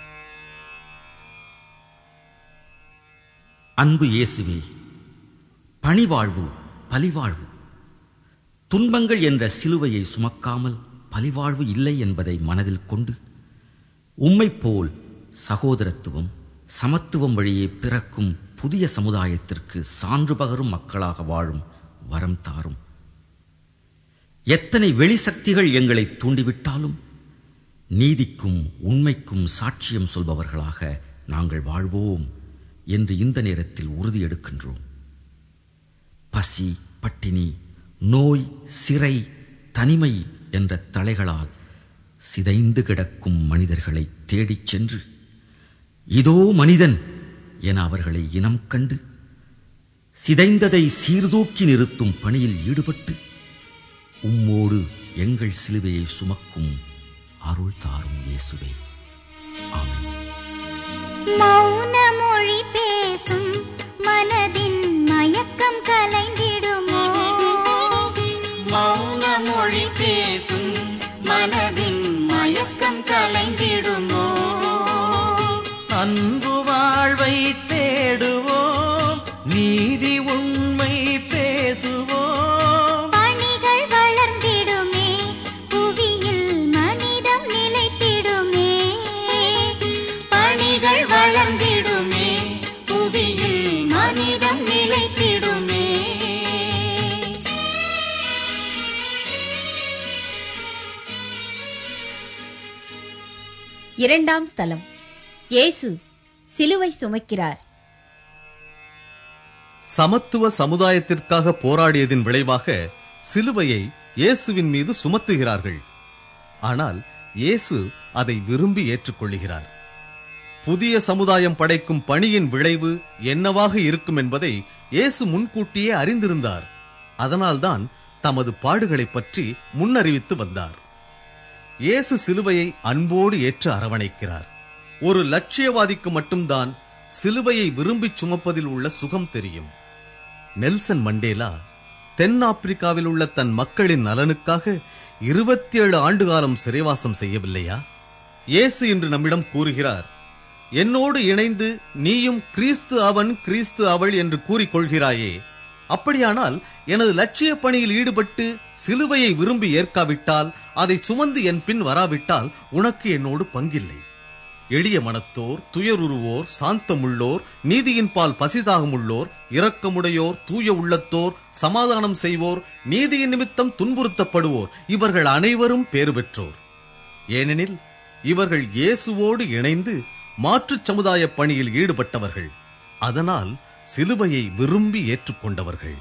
அன்பு இயேசுவே பணிவாழ்வு பலிவாழ்வு துன்பங்கள் என்ற சிலுவையை சுமக்காமல் பலிவாழ்வு இல்லை என்பதை மனதில் கொண்டு உம்மைப் போல் சகோதரத்துவம் சமத்துவம் வழியே பிறக்கும் புதிய சமுதாயத்திற்கு சான்று பகரும் மக்களாக வாழும் வரம் தாரும் எத்தனை வெளிசக்திகள் எங்களை தூண்டிவிட்டாலும் நீதிக்கும் உண்மைக்கும் சாட்சியம் சொல்பவர்களாக நாங்கள் வாழ்வோம் என்று இந்த நேரத்தில் உறுதி எடுக்கின்றோம் பசி பட்டினி நோய் சிறை தனிமை என்ற தலைகளால் சிதைந்து கிடக்கும் மனிதர்களை தேடிச் சென்று இதோ மனிதன் என அவர்களை இனம் கண்டு சிதைந்ததை சீர்தூக்கி நிறுத்தும் பணியில் ஈடுபட்டு உம்மோடு எங்கள் சிலுவையை சுமக்கும் அருள் தாரும் இயேசுவே ஆமென் மௌன மொழி பேசும் மனதின் மயக்கம் கலைந்திடுமோ மௌன மொழி பேசும் மனதின் மயக்கம் கலைந்திடுமோ அன்பு வாழ்வை தேடுவோம் நீதி உண்மை பேசுவோம் பணிகள் வளர்ந்திடுமே புவியில் மனிதம் நிலைத்திடுமே பணிகள் வளர்ந்திடுமே புவியில் மனிதம் நிலைத்திடுமே இரண்டாம் ஸ்தலம் இயேசு சிலுவை சுமக்கிறார் சமத்துவ சமுதாயத்திற்காக போராடியதின் விளைவாக சிலுவையை இயேசுவின் மீது சுமத்துகிறார்கள் ஆனால் இயேசு அதை விரும்பி ஏற்றுக்கொள்கிறார் புதிய சமுதாயம் படைக்கும் பணியின் விளைவு என்னவாக இருக்கும் என்பதை இயேசு முன்கூட்டியே அறிந்திருந்தார் அதனால்தான் தமது பாடுகளைப் பற்றி முன்னறிவித்து வந்தார் இயேசு சிலுவையை அன்போடு ஏற்று அரவணைக்கிறார் ஒரு லட்சியவாதிக்கு மட்டும்தான் சிலுவையை விரும்பிச் சுமப்பதில் உள்ள சுகம் தெரியும் நெல்சன் மண்டேலா தென்னாப்பிரிக்காவில் உள்ள தன் மக்களின் நலனுக்காக இருபத்தி ஏழு ஆண்டு காலம் சிறைவாசம் செய்யவில்லையா இயேசு இன்று நம்மிடம் கூறுகிறார் என்னோடு இணைந்து நீயும் கிறிஸ்து அவன் கிறிஸ்து அவள் என்று கூறிக்கொள்கிறாயே அப்படியானால் எனது லட்சிய பணியில் ஈடுபட்டு சிலுவையை விரும்பி ஏற்காவிட்டால் அதை சுமந்து என் பின் வராவிட்டால் உனக்கு என்னோடு பங்கில்லை எளிய மனத்தோர் துயருருவோர் சாந்தமுள்ளோர் நீதியின் பால் பசிதாகமுள்ளோர் இரக்கமுடையோர் தூய உள்ளத்தோர் சமாதானம் செய்வோர் நீதியின் நிமித்தம் துன்புறுத்தப்படுவோர் இவர்கள் அனைவரும் பேறு பெற்றோர் ஏனெனில் இவர்கள் இயேசுவோடு இணைந்து மாற்றுச் சமுதாய பணியில் ஈடுபட்டவர்கள் அதனால் சிலுவையை விரும்பி ஏற்றுக்கொண்டவர்கள்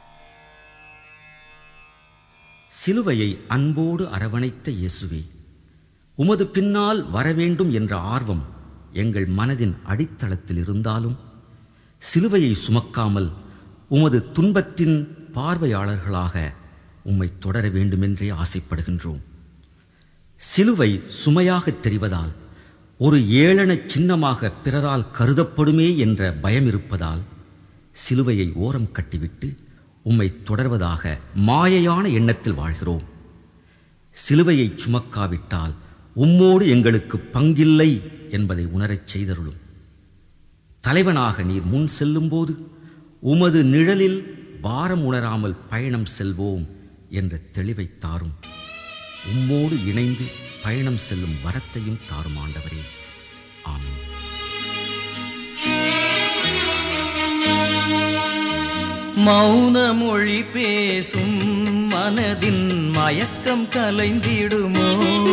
சிலுவையை அன்போடு அரவணைத்த இயேசுவே உமது பின்னால் வரவேண்டும் என்ற ஆர்வம் எங்கள் மனதின் அடித்தளத்தில் இருந்தாலும் சிலுவையை சுமக்காமல் உமது துன்பத்தின் பார்வையாளர்களாக உம்மை தொடர வேண்டுமென்றே ஆசைப்படுகின்றோம் சிலுவை சுமையாகத் தெரிவதால் ஒரு ஏளன சின்னமாக பிறரால் கருதப்படுமே என்ற பயம் இருப்பதால் சிலுவையை ஓரம் கட்டிவிட்டு உம்மை தொடர்வதாக மாயையான எண்ணத்தில் வாழ்கிறோம் சிலுவையை சுமக்காவிட்டால் உம்மோடு எங்களுக்கு பங்கில்லை என்பதை உணரச் செய்தருளும் தலைவனாக நீர் முன் செல்லும்போது உமது நிழலில் பாரம் உணராமல் பயணம் செல்வோம் என்ற தெளிவை தாரும் உம்மோடு இணைந்து பயணம் செல்லும் வரத்தையும் தாரும் ஆண்டவரே ஆமென் மௌன மொழி பேசும் மனதின் மயக்கம் கலைந்திடுமோ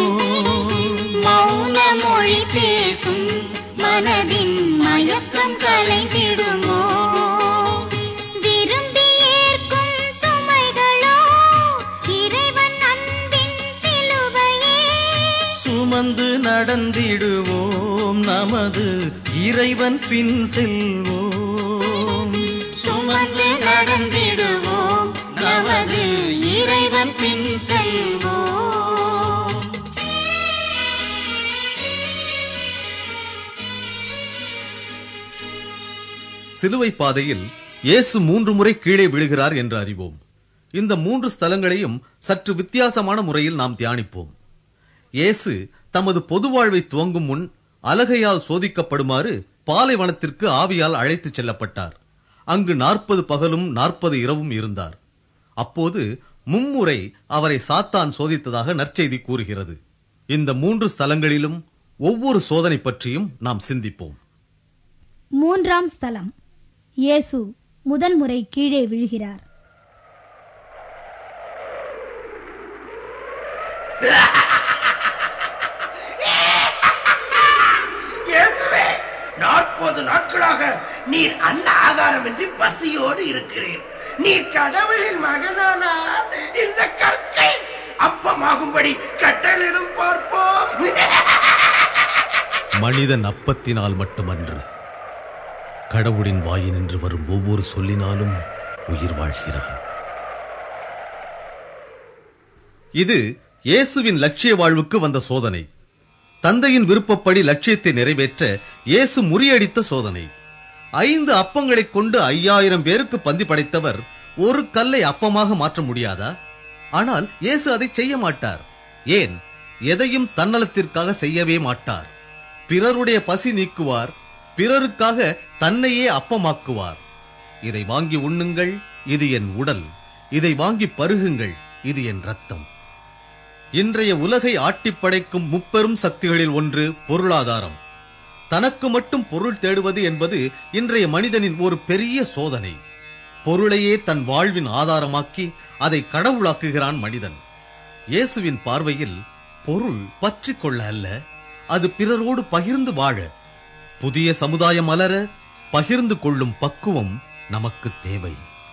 மௌன மொழி பேசும் மனதின் மயக்கம் கலைந்திடுமோ விரும்பி ஏற்கும் சுமைகளோ இறைவன் அன்பின் சிலுவையே சுமந்து நடந்திடுவோம் நமது இறைவன் பின் செல்வோம் சுமந்து நடந்திடுவோம் நமது இறைவன் பின் செல்வோம் சிலுவை பாதையில் இயேசு மூன்று முறை கீழே விழுகிறார் என்று அறிவோம் இந்த மூன்று ஸ்தலங்களையும் சற்று வித்தியாசமான முறையில் நாம் தியானிப்போம் இயேசு தமது பொது வாழ்வை துவங்கும் முன் அலகையால் சோதிக்கப்படுமாறு பாலைவனத்திற்கு ஆவியால் அழைத்துச் செல்லப்பட்டார் அங்கு நாற்பது பகலும் நாற்பது இரவும் இருந்தார் அப்போது மும்முறை அவரை சாத்தான் சோதித்ததாக நற்செய்தி கூறுகிறது இந்த மூன்று ஸ்தலங்களிலும் ஒவ்வொரு சோதனை பற்றியும் நாம் சிந்திப்போம் மூன்றாம் ஸ்தலம் இயேசு முதல் முறை கீழே விழுகிறார் இயேசுவே நாற்பது நாட்களாக நீர் அன்ன ஆகாரமின்றி பசியோடு இருக்கிறீர் நீர் கடவுளின் மகனானா இந்த கற்கை அப்பமாகும்படி கட்டளிடும் பார்ப்போம் மனிதன் அப்பத்தினால் மட்டுமன்று கடவுளின் வாயினின்று வரும் ஒவ்வொரு சொல்லினாலும் உயிர் வாழ்கிறான் இது இயேசுவின் லட்சிய வாழ்வுக்கு வந்த சோதனை தந்தையின் விருப்பப்படி லட்சியத்தை நிறைவேற்ற இயேசு முறியடித்த சோதனை ஐந்து அப்பங்களைக் கொண்டு ஐயாயிரம் பேருக்கு பந்தி படைத்தவர் ஒரு கல்லை அப்பமாக மாற்ற முடியாதா ஆனால் இயேசு அதை செய்ய மாட்டார் ஏன் எதையும் தன்னலத்திற்காக செய்யவே மாட்டார் பிறருடைய பசி நீக்குவார் பிறருக்காக தன்னையே அப்பமாக்குவார் இதை வாங்கி உண்ணுங்கள் இது என் உடல் இதை வாங்கி பருகுங்கள் இது என் ரத்தம் இன்றைய உலகை ஆட்டிப் படைக்கும் முப்பெரும் சக்திகளில் ஒன்று பொருளாதாரம் தனக்கு மட்டும் பொருள் தேடுவது என்பது இன்றைய மனிதனின் ஒரு பெரிய சோதனை பொருளையே தன் வாழ்வின் ஆதாரமாக்கி அதை கடவுளாக்குகிறான் மனிதன் இயேசுவின் பார்வையில் பொருள் பற்றிக் கொள்ள அல்ல அது பிறரோடு பகிர்ந்து வாழ புதிய சமுதாயம் மலர பகிர்ந்து கொள்ளும் பக்குவம் நமக்கு தேவை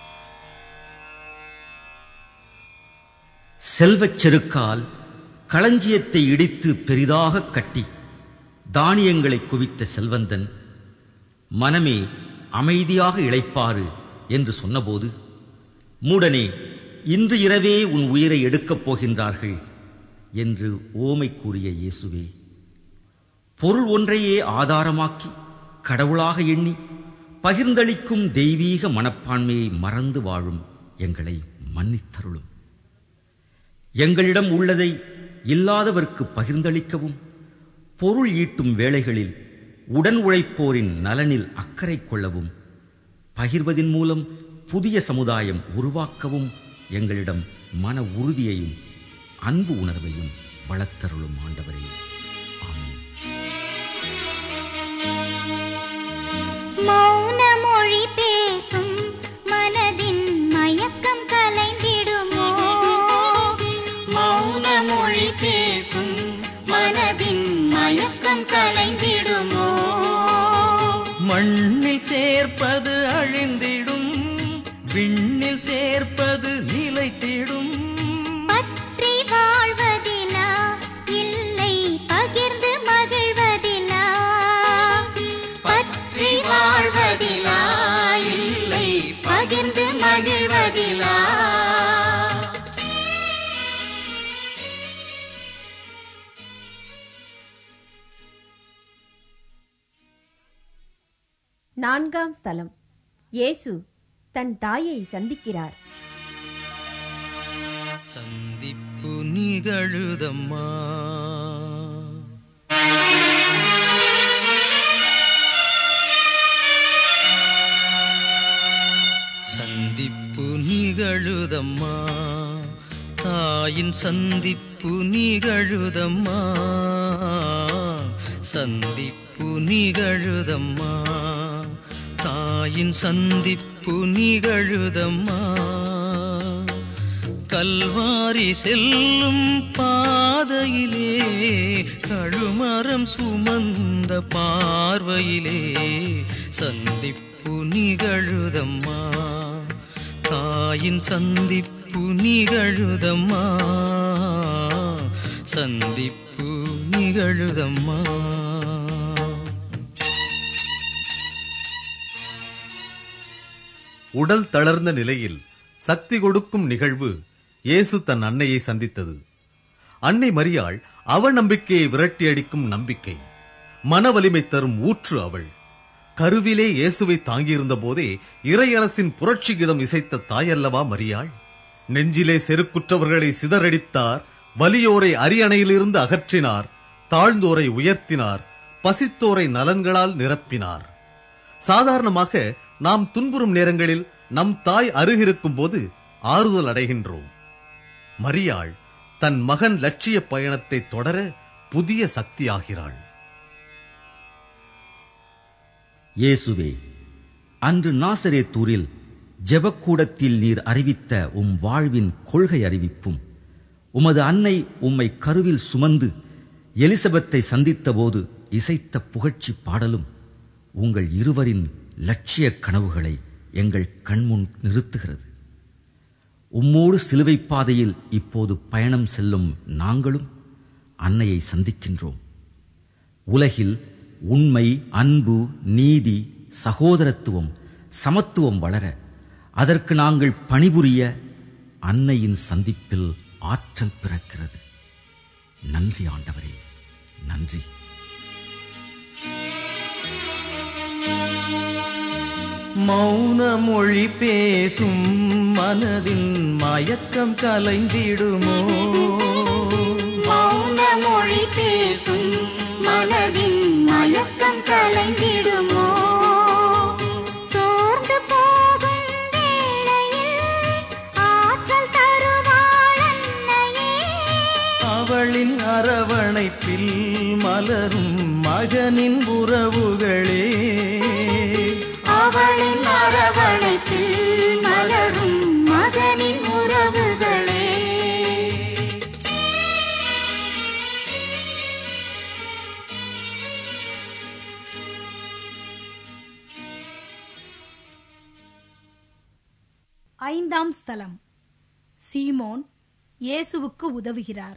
செல்வச் செருக்கால் களஞ்சியத்தை இடித்து பெரிதாகக் கட்டி தானியங்களை குவித்த செல்வந்தன் மனமே அமைதியாக இளைப்பாறு என்று சொன்னபோது மூடனே இன்று இரவே உன் உயிரை எடுக்கப் போகின்றார்கள் என்று ஓமை கூறிய இயேசுவே பொருள் ஒன்றையே ஆதாரமாக்கி கடவுளாக எண்ணி பகிர்ந்தளிக்கும் தெய்வீக மனப்பான்மையை மறந்து வாழும் எங்களை மன்னித்தருளும் எங்களிடம் உள்ளதை இல்லாதவர்க்கு பகிர்ந்தளிக்கவும் பொருள் ஈட்டும் வேளைகளில் உடன் உழைப்போரின் நலனில் அக்கறை கொள்ளவும் பகிர்வதின் மூலம் புதிய சமுதாயம் உருவாக்கவும் எங்களிடம் மன உறுதியையும் அன்பு உணர்வையும் வளர்த்தருளும் ஆண்டவரே ஆமென் மௌன மொழி பேசும் மனதின் மயக்கம் கலைந்திடுமோ மௌன மொழி பேசும் மனதின் மயக்கம் கலைந்திடுமோ மண்ணில் சேர்ப்பது அழிந்திடும் விண்ணில் சேர்ப்பது நிலைத்திடும் பற்றி வாழ்வதிலா இல்லை பகிர்ந்து மகிழ்வதிலா பற்றி வாழ்வதிலா இல்லை பகிர்ந்து மகிழ்வதிலா நான்காம் ஸ்தலம் இயேசு தன் தாயை சந்திக்கிறார் சந்திப்பு நிகழுதம்மா சந்திப்பு நிகழுதம்மா தாயின் சந்திப்பு நிகழுதம்மா சந்திப்பு நிகழுதம்மா தாயின் சந்திப்பு நிகழுதம்மா கல்வாரி செல்லும் பாதையிலே கழுமரம் சுமந்த பார்வையிலே சந்திப்பு நிகழுதம்மா தாயின் சந்திப்பு நிகழுதம்மா சந்திப்பு நிகழுதம்மா உடல் தளர்ந்த நிலையில் சக்தி கொடுக்கும் நிகழ்வு இயேசு தன் அன்னையை சந்தித்தது அன்னை மரியாள் அவநம்பிக்கையை விரட்டி அடிக்கும் நம்பிக்கை மன வலிமை தரும் ஊற்று அவள் கருவிலே இயேசுவை தாங்கியிருந்த போதே இறையரசின் புரட்சி கீதம் இசைத்த தாயல்லவா மரியாள் நெஞ்சிலே செருக்குற்றவர்களை சிதறடித்தார் வலியோரை அரியணையிலிருந்து அகற்றினார் தாழ்ந்தோரை உயர்த்தினார் பசித்தோரை நலன்களால் நிரப்பினார் சாதாரணமாக நாம் துன்புறும் நேரங்களில் நம் தாய் அருகிருக்கும் போது ஆறுதல் அடைகின்றோம் மரியாள் தன் மகன் லட்சிய பயணத்தை தொடர புதிய சக்தியாகிறாள் இயேசுவே அன்று நாசரேத்தூரில் ஜெபக்கூடத்தில் நீர் அறிவித்த உம் வாழ்வின் கொள்கை அறிவிப்பும் உமது அன்னை உம்மை கருவில் சுமந்து எலிசபெத்தை சந்தித்தபோது இசைத்த புகழ்ச்சி பாடலும் உங்கள் இருவரின் லட்சிய கனவுகளை எங்கள் கண்முன் நிறுத்துகிறது உம்மோடு சிலுவை பாதையில் இப்போது பயணம் செல்லும் நாங்களும் அன்னையை சந்திக்கின்றோம் உலகில் உண்மை அன்பு நீதி சகோதரத்துவம் சமத்துவம் வளர அதற்கு நாங்கள் பணிபுரிய அன்னையின் சந்திப்பில் ஆற்றல் பிறக்கிறது நன்றி ஆண்டவரே நன்றி மௌன மொழி பேசும் மனதின் மயக்கம் கலைந்திடுமோ மௌன மொழி பேசும் மனதின் மயக்கம் கலைந்திடுமோ சோர்ந்து போகும் வேளையில் ஆற்றல் தருவாள் அன்னையே அவளின் அரவணைப்பில் மலரும் மகனின் உறவுகளே அவளின் அரவணைப்பில் மலரும் மகனின் உறவுகளே ஐந்தாம் ஸ்தலம் சீமோன் இயேசுவுக்கு உதவுகிறார்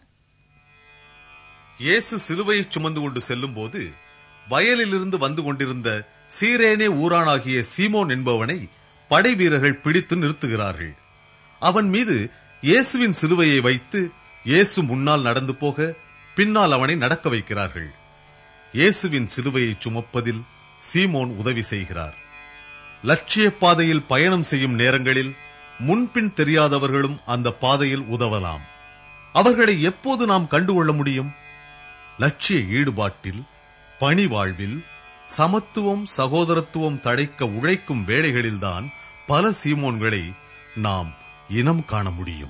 இயேசு சிலுவையை சுமந்து கொண்டு செல்லும் போது வயலிலிருந்து வந்து கொண்டிருந்த சீரேனே ஊரானாகிய சீமோன் என்பவனை படை வீரர்கள் பிடித்து நிறுத்துகிறார்கள் அவன் மீது இயேசுவின் சிலுவையை வைத்து இயேசு முன்னால் நடந்து போக பின்னால் அவனை நடக்க வைக்கிறார்கள் இயேசுவின் சிலுவையை சுமப்பதில் சீமோன் உதவி செய்கிறார் லட்சிய பாதையில் பயணம் செய்யும் நேரங்களில் முன்பின் தெரியாதவர்களும் அந்த பாதையில் உதவலாம் அவர்களை எப்போது நாம் கண்டுகொள்ள முடியும் லட்சிய ஈடுபாட்டில் பணி வாழ்வில் சமத்துவம் சகோதரத்துவம் தடைக்க உழைக்கும் வேளைகளில்தான் பல சீமோன்களை நாம் இனம் காண முடியும்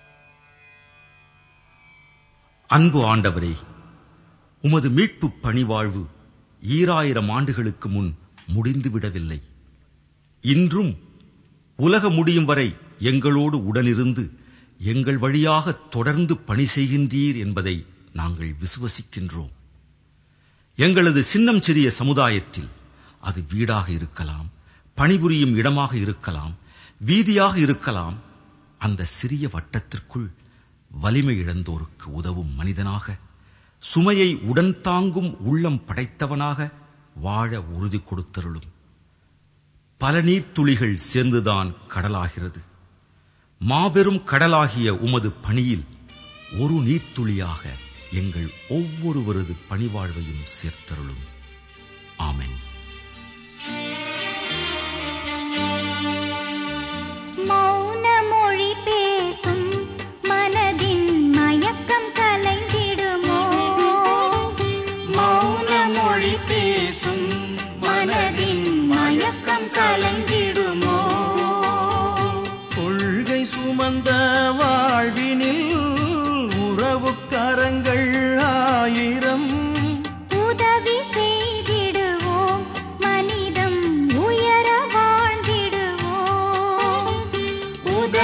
அன்பு ஆண்டவரே உமது மீட்பு பணிவாழ்வு ஈராயிரம் ஆண்டுகளுக்கு முன் முடிந்துவிடவில்லை இன்றும் உலக முடியும் வரை எங்களோடு உடனிருந்து எங்கள் வழியாக தொடர்ந்து பணி செய்கின்றீர் என்பதை நாங்கள் விசுவசிக்கின்றோம் எங்களது சின்னம் சிறிய சமுதாயத்தில் அது வீடாக இருக்கலாம் பணிபுரியும் இடமாக இருக்கலாம் வீதியாக இருக்கலாம் அந்த சிறிய வட்டத்திற்குள் வலிமை இழந்தோருக்கு உதவும் மனிதனாக சுமையை உடன் தாங்கும் உள்ளம் படைத்தவனாக வாழ உறுதி கொடுத்தருளும் பல நீர்த்துளிகள் சேர்ந்துதான் கடலாகிறது மாபெரும் கடலாகிய உமது பணியில் ஒரு நீர்த்துளியாக எங்கள் ஒவ்வொருவரது பணிவாழ்வையும் சேர்த்தருளும் ஆமென் மௌன மொழி பேசும் மனதின் மயக்கம் கலைந்திடுமோ மௌன மொழி பேசும் மனதின் மயக்கம் கலைந்திடுமோ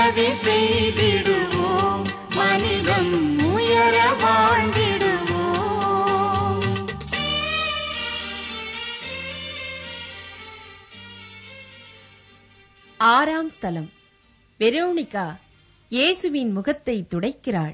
உதவி செய்திடுவோம் மனிதம் உயர வாழ்ந்திடுவோம் ஆறாம் ஸ்தலம் வெரோனிகா இயேசுவின் முகத்தை துடைக்கிறாள்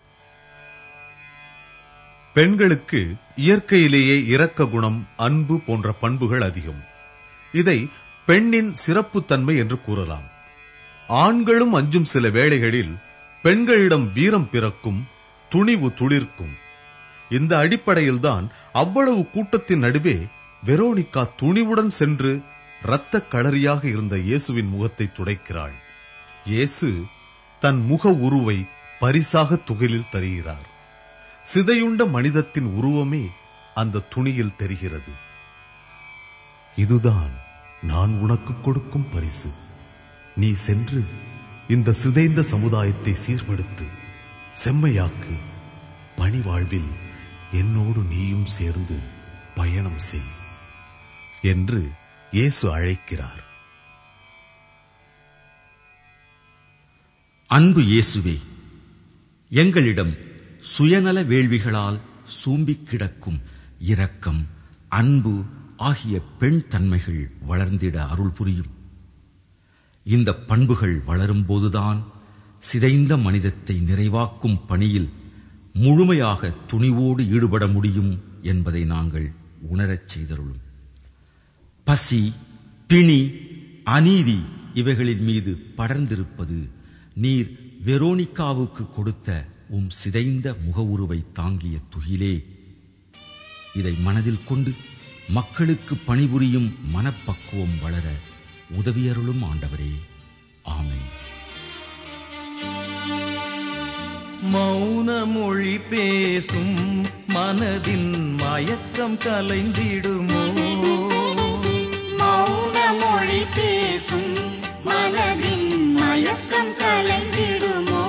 பெண்களுக்கு இயற்கையிலேயே இரக்க குணம் அன்பு போன்ற பண்புகள் அதிகம் இதை பெண்ணின் சிறப்புத்தன்மை என்று கூறலாம் ஆண்களும் அஞ்சும் சில வேளைகளில் பெண்களிடம் வீரம் பிறக்கும் துணிவு துளிர்க்கும் இந்த அடிப்படையில்தான் அவ்வளவு கூட்டத்தின் நடுவே வெரோனிகா துணிவுடன் சென்று இரத்தக் களரியாக இருந்த இயேசுவின் முகத்தை துடைக்கிறாள் இயேசு தன் முக உருவை பரிசாக துகிலில் தருகிறார் சிதையுண்ட மனிதத்தின் உருவமே அந்த துணியில் தெரிகிறது இதுதான் நான் உனக்கு கொடுக்கும் பரிசு நீ சென்று இந்த சிதைந்த சமுதாயத்தை சீர்படுத்து செம்மையாக்கு பணி வாழ்வில் என்னோடு நீயும் சேர்ந்து பயணம் செய் என்று இயேசு அழைக்கிறார் அன்பு இயேசுவே எங்களிடம் சுயநல வேள்விகளால் சூம்பிக் கிடக்கும் இரக்கம் அன்பு ஆகிய பெண் தன்மைகள் வளர்ந்திட அருள் புரியும் இந்த பண்புகள் வளரும்போதுதான் சிதைந்த மனிதத்தை நிறைவாக்கும் பணியில் முழுமையாக துணிவோடு ஈடுபட முடியும் என்பதை நாங்கள் உணரச் செய்தருளும் பசி பிணி அநீதி இவைகளின் மீது படர்ந்திருப்பது நீர் வெரோனிகாவுக்கு கொடுத்த உம் சிதைந்த முகவுருவை தாங்கிய துகிலே இதை மனதில் கொண்டு மக்களுக்கு பணிபுரியும் மனப்பக்குவம் வளர உதவியருளும் ஆண்டவரே ஆமென் மௌன மொழி பேசும் மனதின் மயக்கம் கலைந்திடுமோ மௌன மொழி பேசும் மனதின் மயக்கம் கலைந்திடுமோ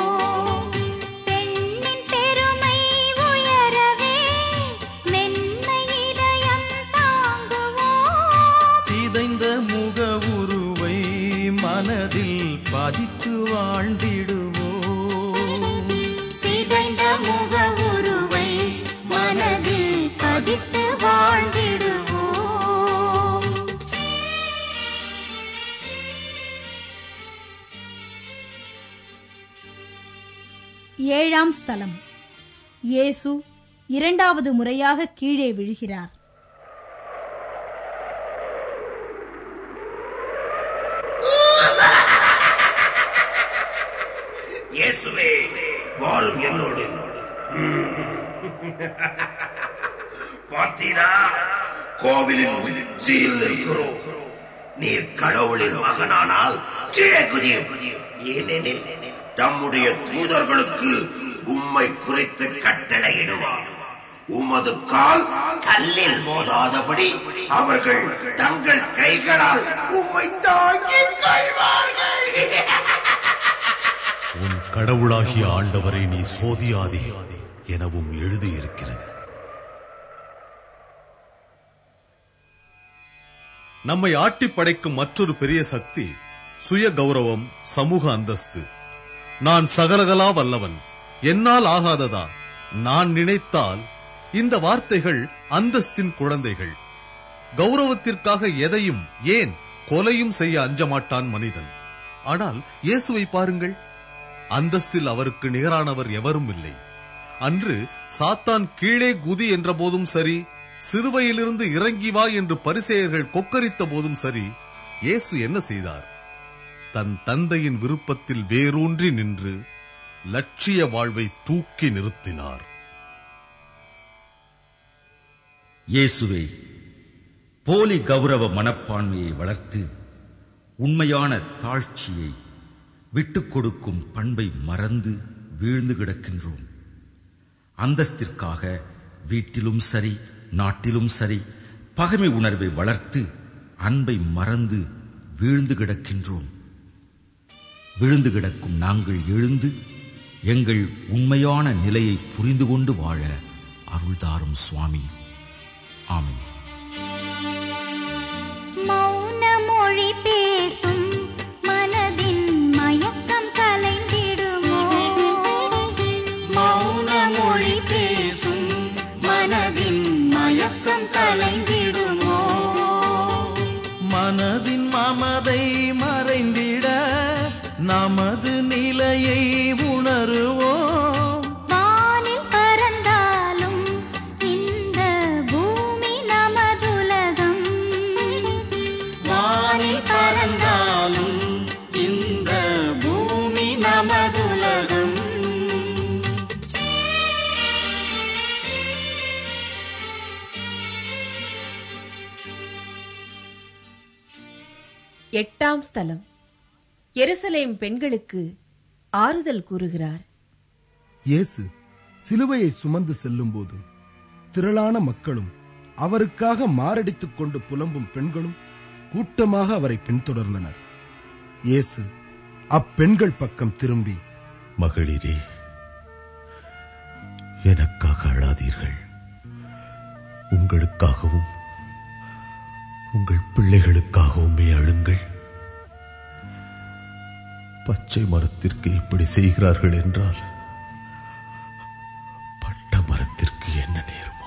பெண்ணின் பெருமை உயரவே மென்மை இதயம் தாங்குவோம் சிதைந்த முக உருவை மனதில் பதித்து வாழ்ந்திடுவோ சிதைந்த முக உருவை மனதில் பதித்து வாழ்ந்திடுவோம் ஏழாம் ஸ்தலம் இயேசு இரண்டாவது முறையாக கீழே விழுகிறார் இயேசுவே வாரும் என்னோடு பார்த்தீரா கோவிலின் உச்சியில் இருக்கிறோம் நீர் கடவுளின் மகனானால் கீழே குதியும் ஏனெனில் தம்முடைய தூதர்களுக்கு உம்மை குறித்து கட்டளையிடுவார் உமது கால் கல்லில் மோதாதபடி அவர்கள் தங்கள் கைகளால் உம்மை தாங்கி கொள்வார்கள் உன் கடவுளாகிய ஆண்டவரை நீ சோதியாதே எனவும் எழுதியிருக்கிறது நம்மை ஆட்டி படைக்கும் மற்றொரு பெரிய சக்தி சுய கௌரவம் சமூக அந்தஸ்து நான் சகலகலா வல்லவன் என்னால் ஆகாததா நான் நினைத்தால் இந்த வார்த்தைகள் அந்தஸ்தின் குழந்தைகள் கௌரவத்திற்காக எதையும் ஏன் கொலையும் செய்ய அஞ்சமாட்டான் மனிதன் ஆனால் இயேசுவை பாருங்கள் அந்தஸ்தில் அவருக்கு நிகரானவர் எவரும் இல்லை அன்று சாத்தான் கீழே குதி என்ற போதும் சரி சிறுவையிலிருந்து இறங்கி வா என்று பரிசேயர்கள் கொக்கரித்த போதும் சரி இயேசு என்ன செய்தார் தன் தந்தையின் விருப்பத்தில் வேரூன்றி நின்று லட்சிய வாழ்வை தூக்கி நிறுத்தினார் இயேசுவே போலி கௌரவ மனப்பான்மையை வளர்த்து உண்மையான தாழ்ச்சியை விட்டுக் கொடுக்கும் பண்பை மறந்து வீழ்ந்து கிடக்கின்றோம் அந்தஸ்திற்காக வீட்டிலும் சரி நாட்டிலும் சரி பகைமை உணர்வை வளர்த்து அன்பை மறந்து வீழ்ந்து கிடக்கின்றோம் விழுந்து கிடக்கும் நாங்கள் எழுந்து எங்கள் உண்மையான நிலையை புரிந்து கொண்டு வாழ அருள்தாரும் சுவாமி ஆமென் மௌன மொழி பேசும் மனதின் மயக்கம் மயக்கம் கலைந்திடுமோ மனதின் மமதை மறைந்திட நமது நிலையை உணருவோம் வானில் பறந்தாலும் இந்த பூமி நமதுலகம் வானில் பறந்தாலும் இந்த பூமி நமதுலகம் எட்டாம் ஸ்தலம் எருசலேம் பெண்களுக்கு ஆறுதல் கூறுகிறார் இயேசு சிலுவையை சுமந்து செல்லும்போது திரளான மக்களும் அவருக்காக மாரடித்துக் கொண்டு புலம்பும் பெண்களும் கூட்டமாக அவரை பின்தொடர்ந்தனர் இயேசு அப்பெண்கள் பக்கம் திரும்பி மகளிரே எனக்காக அழாதீர்கள் உங்களுக்காகவும் உங்கள் பிள்ளைகளுக்காகவுமே அழுங்கள் பச்சை மரத்திற்கு இப்படி செய்கிறார்கள் என்றால் பட்ட மரத்திற்கு என்ன நேருமோ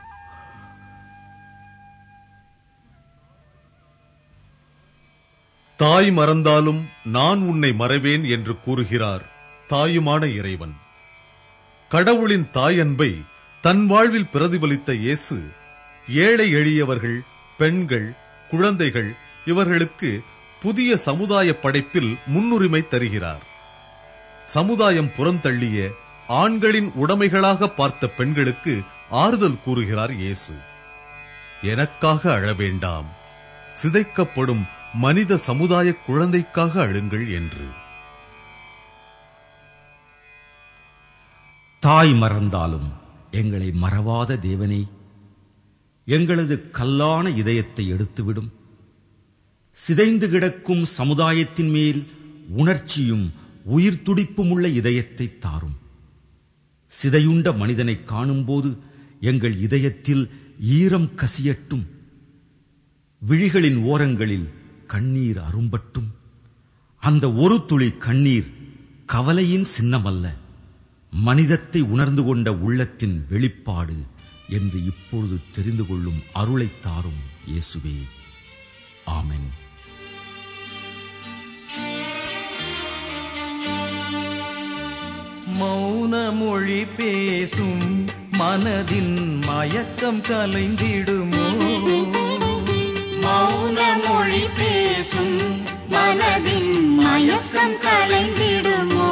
தாய் மறந்தாலும் நான் உன்னை மறவேன் என்று கூறுகிறார் தாயுமான இறைவன் கடவுளின் தாய் அன்பை தன் வாழ்வில் பிரதிபலித்த இயேசு ஏழை எளியவர்கள் பெண்கள் குழந்தைகள் இவர்களுக்கு புதிய சமுதாய படைப்பில் முன்னுரிமை தருகிறார் சமுதாயம் புறந்தள்ளிய ஆண்களின் உடைமைகளாக பார்த்த பெண்களுக்கு ஆறுதல் கூறுகிறார் இயேசு எனக்காக அழ வேண்டாம் சிதைக்கப்படும் மனித சமுதாய குழந்தைக்காக அழுங்கள் என்று தாய் மறந்தாலும் எங்களை மறவாத தேவனே எங்களது கல்லான இதயத்தை எடுத்துவிடும் சிதைந்து கிடக்கும் சமுதாயத்தின் மேல் உணர்ச்சியும் உயிர் துடிப்பும் உள்ள இதயத்தை தாரும் சிதையுண்ட மனிதனை காணும்போது எங்கள் இதயத்தில் ஈரம் கசியட்டும் விழிகளின் ஓரங்களில் கண்ணீர் அரும்பட்டும் அந்த ஒரு துளி கண்ணீர் கவலையின் சின்னமல்ல மனிதத்தை உணர்ந்து கொண்ட உள்ளத்தின் வெளிப்பாடு என்று இப்பொழுது தெரிந்து கொள்ளும் அருளை தாரும் இயேசுவே ஆமென் மௌன மொழி பேசும் மனதின் மயக்கம் கலைந்திடுமோ மௌன மொழி பேசும் மனதின் மயக்கம் கலைந்திடுமோ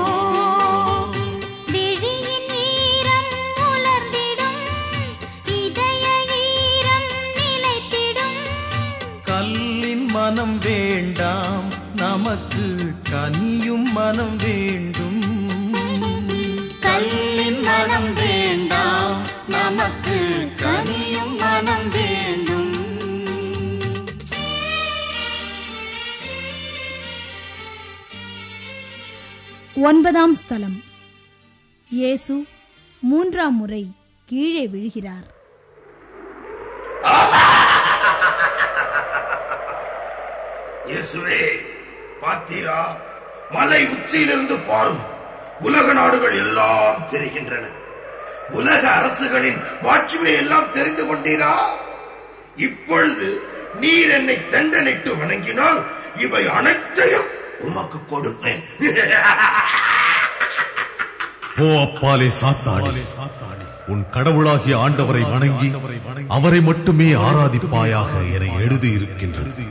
விழியின் ஈரம் உலர்ந்திடும் இதய ஈரம் நிலைத்திடும் கல்லின் மனம் வேண்டாம் நமக்கு கனியும் மனம் வேண்டும் கல்லின் மனம் வேண்டாம் நமக்கு கனியும் மனம் வேண்டும் ஒன்பதாம் ஸ்தலம் இயேசு மூன்றாம் முறை கீழே விழுகிறார் இயேசுவே பார்த்தீரா மலை உச்சியிலிருந்து பாரும் உலக நாடுகள் எல்லாம் தெரிகின்றன உலக அரசுகளின் மாட்சிமை எல்லாம் தெரிந்து கொண்டீரா இப்பொழுது நீர் என்னை தண்டனிட்டு வணங்கினால் இவை அனைத்தையும் உமக்கு கொடுப்பேன் ஓ அப்பாலே சாத்தானே உன் கடவுளாகிய ஆண்டவரை வணங்கி அவரை மட்டுமே ஆராதிப்பாயாக என எழுதியிருக்கின்றது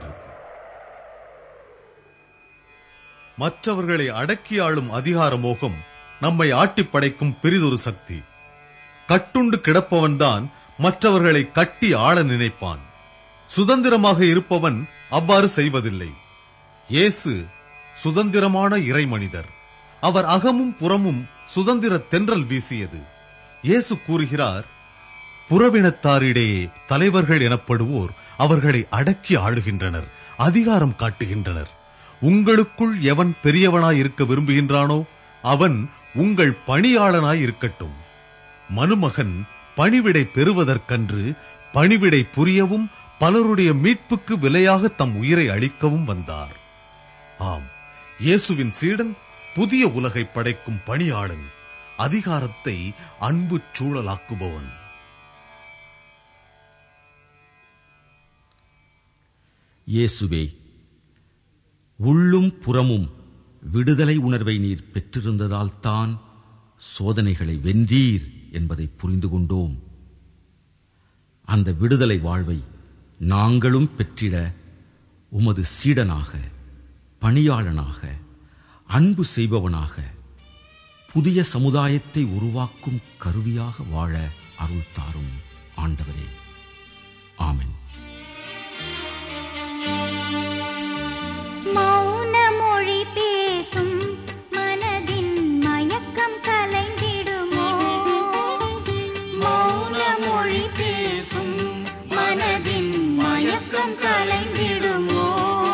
மற்றவர்களை அடக்கி ஆளும் அதிகார மோகம் நம்மை ஆட்டிப் படைக்கும் பெரிதொரு சக்தி கட்டுண்டு கிடப்பவன்தான் மற்றவர்களை கட்டி ஆள நினைப்பான் சுதந்திரமாக இருப்பவன் அவ்வாறு செய்வதில்லை இயேசு சுதந்திரமான இறைமனிதர் அவர் அகமும் புறமும் சுதந்திர தென்றல் வீசியது இயேசு கூறுகிறார் புறவினத்தாரிடையே தலைவர்கள் எனப்படுவோர் அவர்களை அடக்கி ஆளுகின்றனர் அதிகாரம் காட்டுகின்றனர் உங்களுக்குள் எவன் பெரியவனாய் இருக்க விரும்புகின்றானோ அவன் உங்கள் பணியாளனாய் இருக்கட்டும் மனுமகன் பணிவிடை பெறுவதற்கன்று பணிவிடை புரியவும் பலருடைய மீட்புக்கு விலையாக தம் உயிரை அளிக்கவும் வந்தார் ஆம் இயேசுவின் சீடன் புதிய உலகை படைக்கும் பணியாளன் அதிகாரத்தை அன்பு சூழலாக்குபவன் இயேசுவே உள்ளும் புறமும் விடுதலை உணர்வை நீர் பெற்றிருந்ததால்தான் சோதனைகளை வென்றீர் என்பதை புரிந்து கொண்டோம் அந்த விடுதலை வாழ்வை நாங்களும் பெற்றிட உமது சீடனாக பணியாளனாக அன்பு செய்பவனாக புதிய சமுதாயத்தை உருவாக்கும் கருவியாக வாழ அருள் தாரும் ஆண்டவரே ஆமென் மௌன மொழி பேசும் மனதின் மயக்கம் கலைந்திடுமோ மௌன மொழி பேசும் மனதின் மயக்கம் கலைந்திடுமோ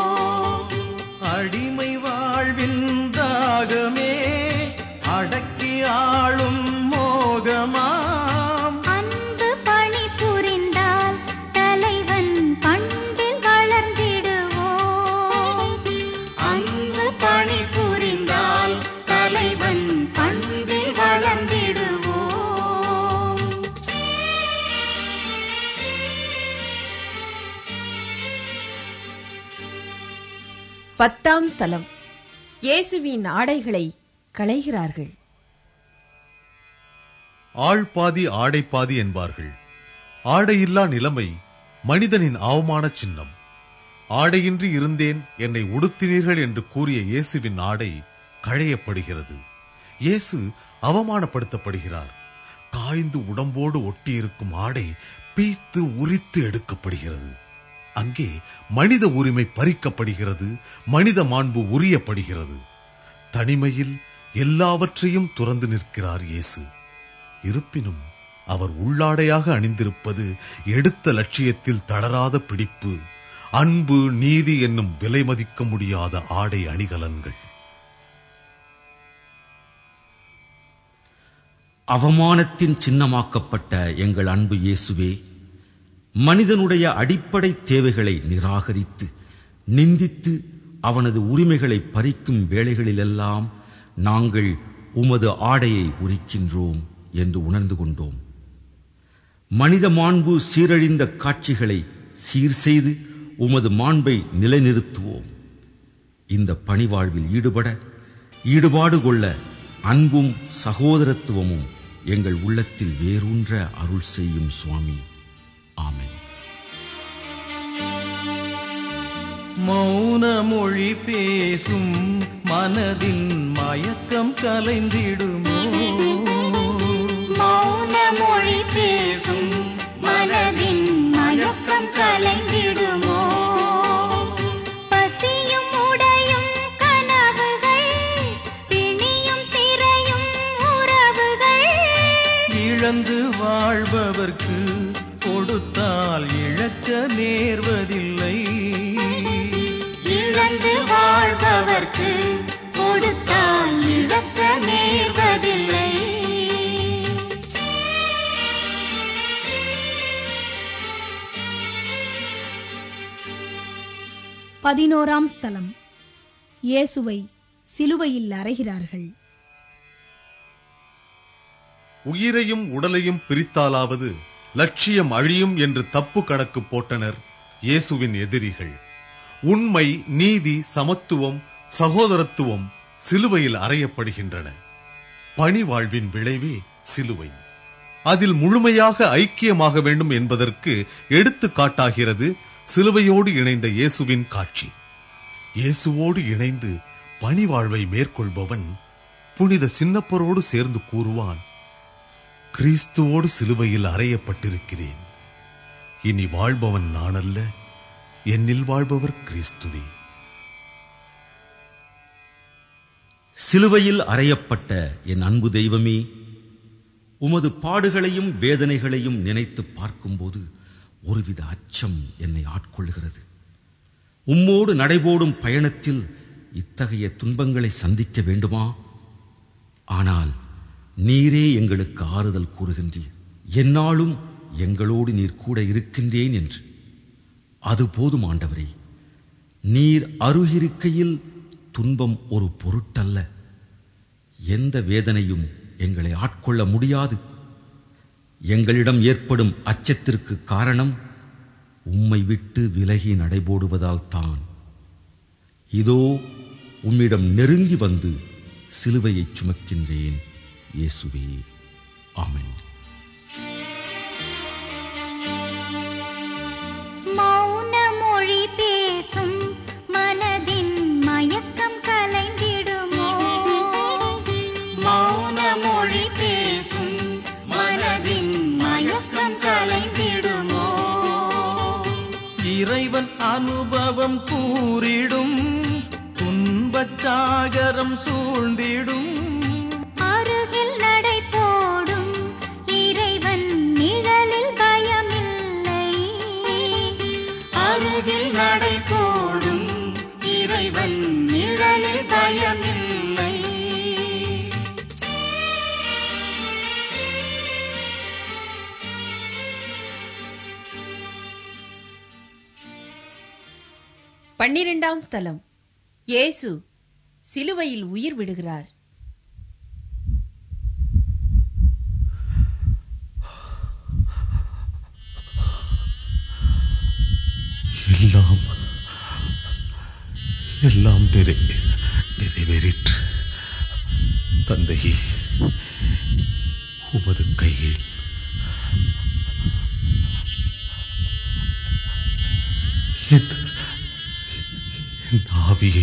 அடிமை வாழ்வின் தாகமே அடக்கி ஆளும் மோகமாம் அன்பு பணி புரிந்தால் தலைவன் பண்பில் வளர்ந்திடுவோம் அன்பு பணி புரிந்தால் தலைவன் பண்பில் வளர்ந்திடுவோம் பத்தாம் ஸ்தலம் இயேசுவின் ஆடைகளை களைகிறார்கள் ஆள் பாதி ஆடை பாதி என்பார்கள் ஆடையில்லா நிலைமை மனிதனின் அவமான சின்னம் ஆடையின்றி இருந்தேன் என்னை உடுத்தினீர்கள் என்று கூறிய இயேசுவின் ஆடை களையப்படுகிறது இயேசு அவமானப்படுத்தப்படுகிறார் காய்ந்து உடம்போடு ஒட்டியிருக்கும் ஆடை பீத்து உரித்து எடுக்கப்படுகிறது அங்கே மனித உரிமை பறிக்கப்படுகிறது மனித மாண்பு உரியப்படுகிறது தனிமையில் எல்லாவற்றையும் துறந்து நிற்கிறார் இயேசு இருப்பினும் அவர் உள்ளாடையாக அணிந்திருப்பது எடுத்த லட்சியத்தில் தளராத பிடிப்பு அன்பு நீதி என்னும் விலை மதிக்க முடியாத ஆடை அணிகலன்கள் அவமானத்தின் சின்னமாக்கப்பட்ட எங்கள் அன்பு இயேசுவே மனிதனுடைய அடிப்படை தேவைகளை நிராகரித்து நிந்தித்து அவனது உரிமைகளை பறிக்கும் வேளைகளிலெல்லாம் நாங்கள் உமது ஆடையை உரிக்கின்றோம் என்று உணர்ந்து கொண்டோம் மனித மாண்பு சீரழிந்த காட்சிகளை சீர் செய்து உமது மாண்பை நிலைநிறுத்துவோம் இந்த பணிவாழ்வில் ஈடுபட ஈடுபாடு கொள்ள அன்பும் சகோதரத்துவமும் எங்கள் உள்ளத்தில் வேரூன்ற அருள் செய்யும் சுவாமி ஆமென் மௌன மொழி பேசும் மனதின் மயக்கம் கலைந்திடுமோ மௌன மொழி பேசும் மனதின் மயக்கம் கலைந்திடுமோ பசியும் உடையும் கனவுகள் பிணியும் சிறையும் உறவுகள் இழந்து வாழ்பவர்க்கு கொடுத்தால் இழக்க நேர்வதில்லை இழந்து வாழ்பவர்க்கு கொடுத்தால் இழக்க நேர்வதில்லை பதினோராம் ஸ்தலம் இயேசுவை சிலுவையில் அறைகிறார்கள் உயிரையும் உடலையும் பிரித்தாலாவது லட்சியம் அழியும் என்று தப்பு கணக்கு போட்டனர் இயேசுவின் எதிரிகள் உண்மை நீதி சமத்துவம் சகோதரத்துவம் சிலுவையில் அறையப்படுகின்றன பணி வாழ்வின் விளைவே சிலுவை அதில் முழுமையாக ஐக்கியமாக வேண்டும் என்பதற்கு எடுத்துக்காட்டாகிறது சிலுவையோடு இணைந்த இயேசுவின் காட்சி இயேசுவோடு இணைந்து பணி வாழ்வை மேற்கொள்பவன் புனித சின்னப்பரோடு சேர்ந்து கூறுவான் கிறிஸ்துவோடு சிலுவையில் அறையப்பட்டிருக்கிறேன் இனி வாழ்பவன் நான் அல்ல என்னில் வாழ்பவர் கிறிஸ்துவே சிலுவையில் அறையப்பட்ட என் அன்பு தெய்வமே உமது பாடுகளையும் வேதனைகளையும் நினைத்து பார்க்கும்போது ஒருவித அச்சம் என்னை ஆட்கொள்கிறது உம்மோடு நடைபோடும் பயணத்தில் இத்தகைய துன்பங்களை சந்திக்க வேண்டுமா ஆனால் நீரே எங்களுக்கு ஆறுதல் கூறுகின்றீர் என்னாலும் எங்களோடு நீர் கூட இருக்கின்றேன் என்று அது போதும் ஆண்டவரே நீர் அருகிருக்கையில் துன்பம் ஒரு பொருட்டல்ல எந்த வேதனையும் எங்களை ஆட்கொள்ள முடியாது எங்களிடம் ஏற்படும் அச்சத்திற்கு காரணம் உம்மை விட்டு விலகி நடைபோடுவதால் தான் இதோ உம்மிடம் நெருங்கி வந்து சிலுவையைச் சுமக்கின்றேன் இயேசுவே ஆமென் மௌன மொழி பேசும் மனதின் மயக்கம் கலைந்திடுமோ மௌன மொழி பேசும் மனதின் மயக்கம் கலைந்திடுமோ இறைவன் அனுபவம் கூறிடும் துன்பச்சாகரம் சூழ்ந்திடும் அருகில் நடை போடும் இறைவன் நிழலில் பயமில்லை அருகில் நடை போடும் இறைவன் நிழலில் பயமில்லை பன்னிரெண்டாம் ஸ்தலம் இயேசு சிலுவையில் உயிர் விடுகிறார் எல்லாம் எல்லாம் நிறை நிறைவேறிற்று தந்தையே உமது கையில் என் என் ஆவியை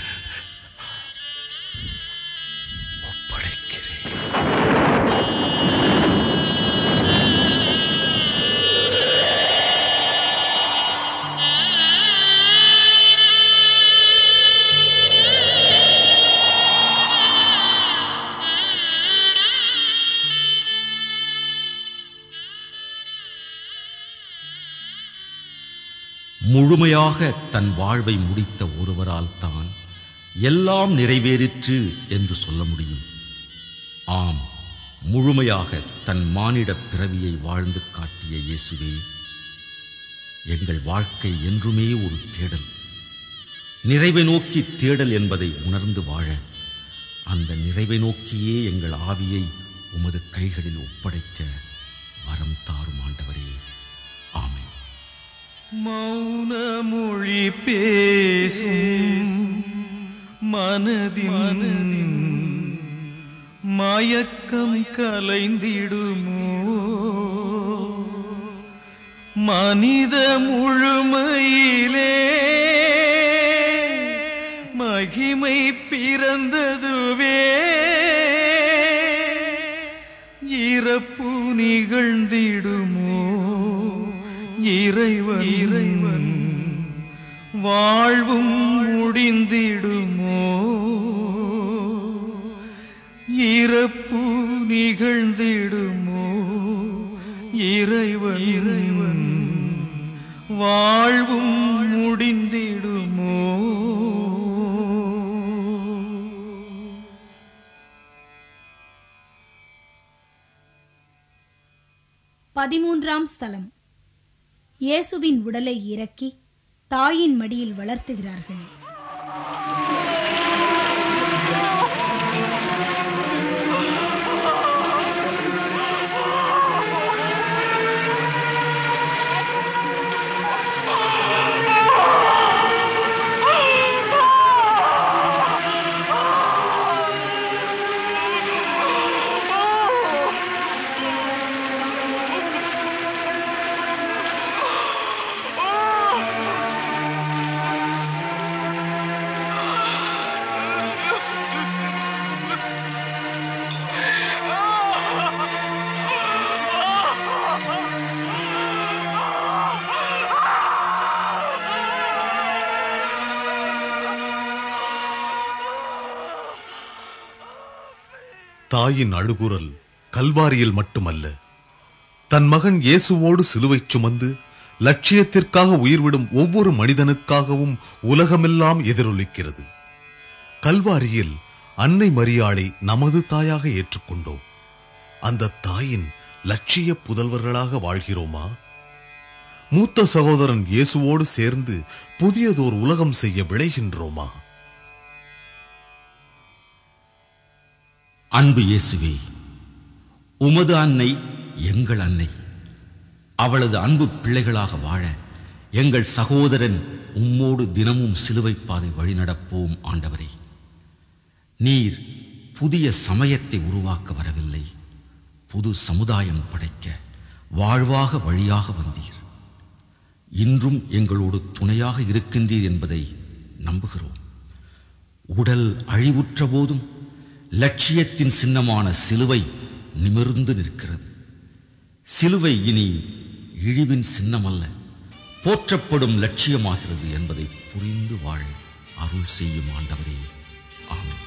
முழுமையாக தன் வாழ்வை முடித்த ஒருவரால் தான் எல்லாம் நிறைவேறிற்று என்று சொல்ல முடியும் ஆம் முழுமையாக தன் மானிடப் பிறவியை வாழ்ந்து காட்டிய இயேசுவே எங்கள் வாழ்க்கை என்றுமே ஒரு தேடல் நிறைவை நோக்கி தேடல் என்பதை உணர்ந்து வாழ அந்த நிறைவை நோக்கியே எங்கள் ஆவியை உமது கைகளில் ஒப்படைக்க வரம் தாரும் ஆண்டவரே ஆமென் மௌன மொழி பேசும் மனதின் மயக்கம் கலைந்திடுமோ மனித முழுமையிலே மகிமை பிறந்ததுவே இறப்பு நிகழ்ந்திடுமோ இறைவன் இறைவன் வாழ்வும் முடிந்திடுமோ இறப்பு நிகழ்ந்திடுமோ இறைவன் இறைவன் வாழ்வும் முடிந்திடுமோ பதிமூன்றாம் ஸ்தலம் இயேசுவின் உடலை இறக்கி தாயின் மடியில் வளர்த்துகிறார்கள் தாயின் அழுகுரல் கல்வாரியில் மட்டுமல்ல தன் மகன் இயேசுவோடு சிலுவைச் சுமந்து லட்சியத்திற்காக உயிர்விடும் ஒவ்வொரு மனிதனுக்காகவும் உலகமெல்லாம் எதிரொலிக்கிறது கல்வாரியில் அன்னை மரியாளை நமது தாயாக ஏற்றுக்கொண்டோம் அந்த தாயின் லட்சிய புதல்வர்களாக வாழ்கிறோமா மூத்த சகோதரன் இயேசுவோடு சேர்ந்து புதியதோர் உலகம் செய்ய விளைகின்றோமா அன்பு இயேசுவே உமது அன்னை எங்கள் அன்னை அவளது அன்பு பிள்ளைகளாக வாழ எங்கள் சகோதரன் உம்மோடு தினமும் சிலுவை பாதை வழிநடப்போம் ஆண்டவரே நீர் புதிய சமயத்தை உருவாக்க வரவில்லை புது சமுதாயம் படைக்க வாழ்வாக வழியாக வந்தீர் இன்றும் எங்களோடு துணையாக இருக்கின்றீர் என்பதை நம்புகிறோம் உடல் அழிவுற்ற போதும் லட்சியத்தின் சின்னமான சிலுவை நிமிர்ந்து நிற்கிறது சிலுவை இனி இழிவின் சின்னமல்ல போற்றப்படும் லட்சியமாகிறது என்பதை புரிந்து வாழ அருள் செய்யும் ஆண்டவரே ஆமென்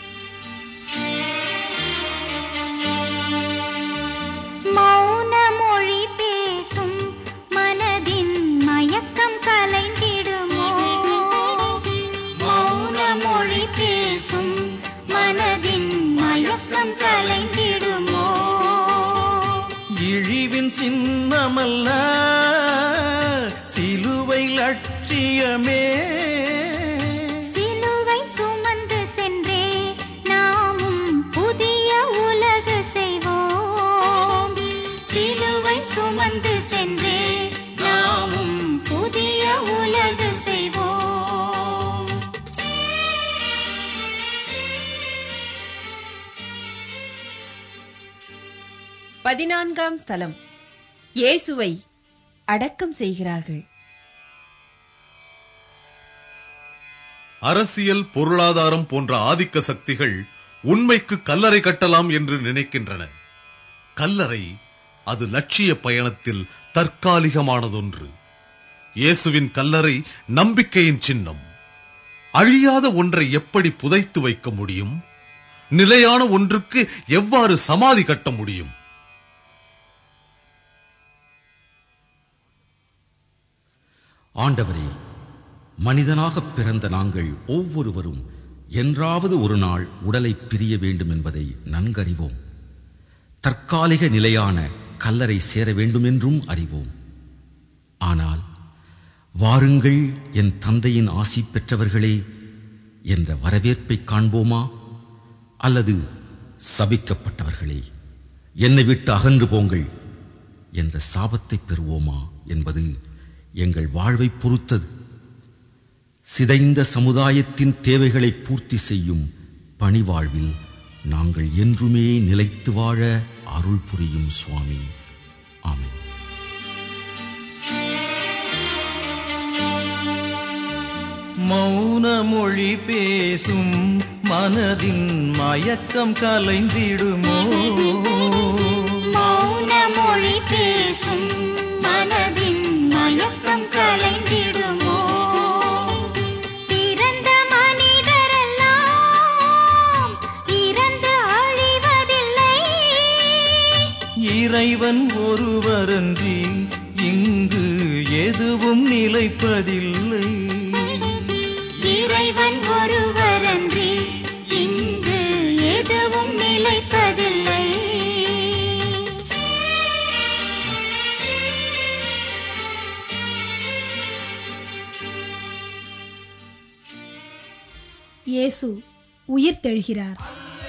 மௌன மொழி பேசும் மனதின் மயக்கம் கலைந்திடுமோ மௌன மொழி பேசும் மனதின் மயக்கம் கலைந்திடுமோ இழிவின் சின்னமல்ல சிலுவை லட்சியமே சிலுவை சுமந்து சென்றே நாமும் புதிய உலகு செய்வோம் சிலுவை சுமந்து சென்றே நாமும் புதிய உலகு செய்வோம் பதினான்காம் ஸ்தலம் இயேசுவை அடக்கம் செய்கிறார்கள் அரசியல் பொருளாதாரம் போன்ற ஆதிக்க சக்திகள் உண்மைக்கு கல்லறை கட்டலாம் என்று நினைக்கின்றன கல்லறை அது லட்சிய பயணத்தில் தற்காலிகமானதொன்று இயேசுவின் கல்லறை நம்பிக்கையின் சின்னம் அழியாத ஒன்றை எப்படி புதைத்து வைக்க முடியும் நிலையான ஒன்றுக்கு எவ்வாறு சமாதி கட்ட முடியும் ஆண்டவரே மனிதனாகப் பிறந்த நாங்கள் ஒவ்வொருவரும் என்றாவது ஒரு நாள் உடலை பிரிய வேண்டும் என்பதை நன்கறிவோம் தற்காலிக நிலையான கல்லறை சேர வேண்டும் என்றும் அறிவோம் ஆனால் வாருங்கள் என் தந்தையின் ஆசி பெற்றவர்களே என்ற வரவேற்பை காண்போமா அல்லது சபிக்கப்பட்டவர்களே என்னை விட்டு அகன்று போங்கள் என்ற சாபத்தை பெறுவோமா என்பது எங்கள் வாழ்வை பொறுத்தது சிதைந்த சமுதாயத்தின் தேவைகளை பூர்த்தி செய்யும் பணிவாழ்வில் நாங்கள் என்றுமே நிலைத்து வாழ அருள் புரியும் சுவாமி ஆமென் மௌன மொழி பேசும் மனதின் மயக்கம் கலைந்திடுமோ மௌன மொழி பேசும் மனதின் மயக்கம் கலைந்திடுமோ இறந்த மனிதரெல்லாம் இறந்து அழிவதில்லை இறைவன் ஒருவரன்றி இங்கு எதுவும் நிலைப்பதில்லை இறைவன் ஒருவரன்றி இங்கு எதுவும் நிலைப்பதில்லை இயேசு உயிர் தெழுகிறார்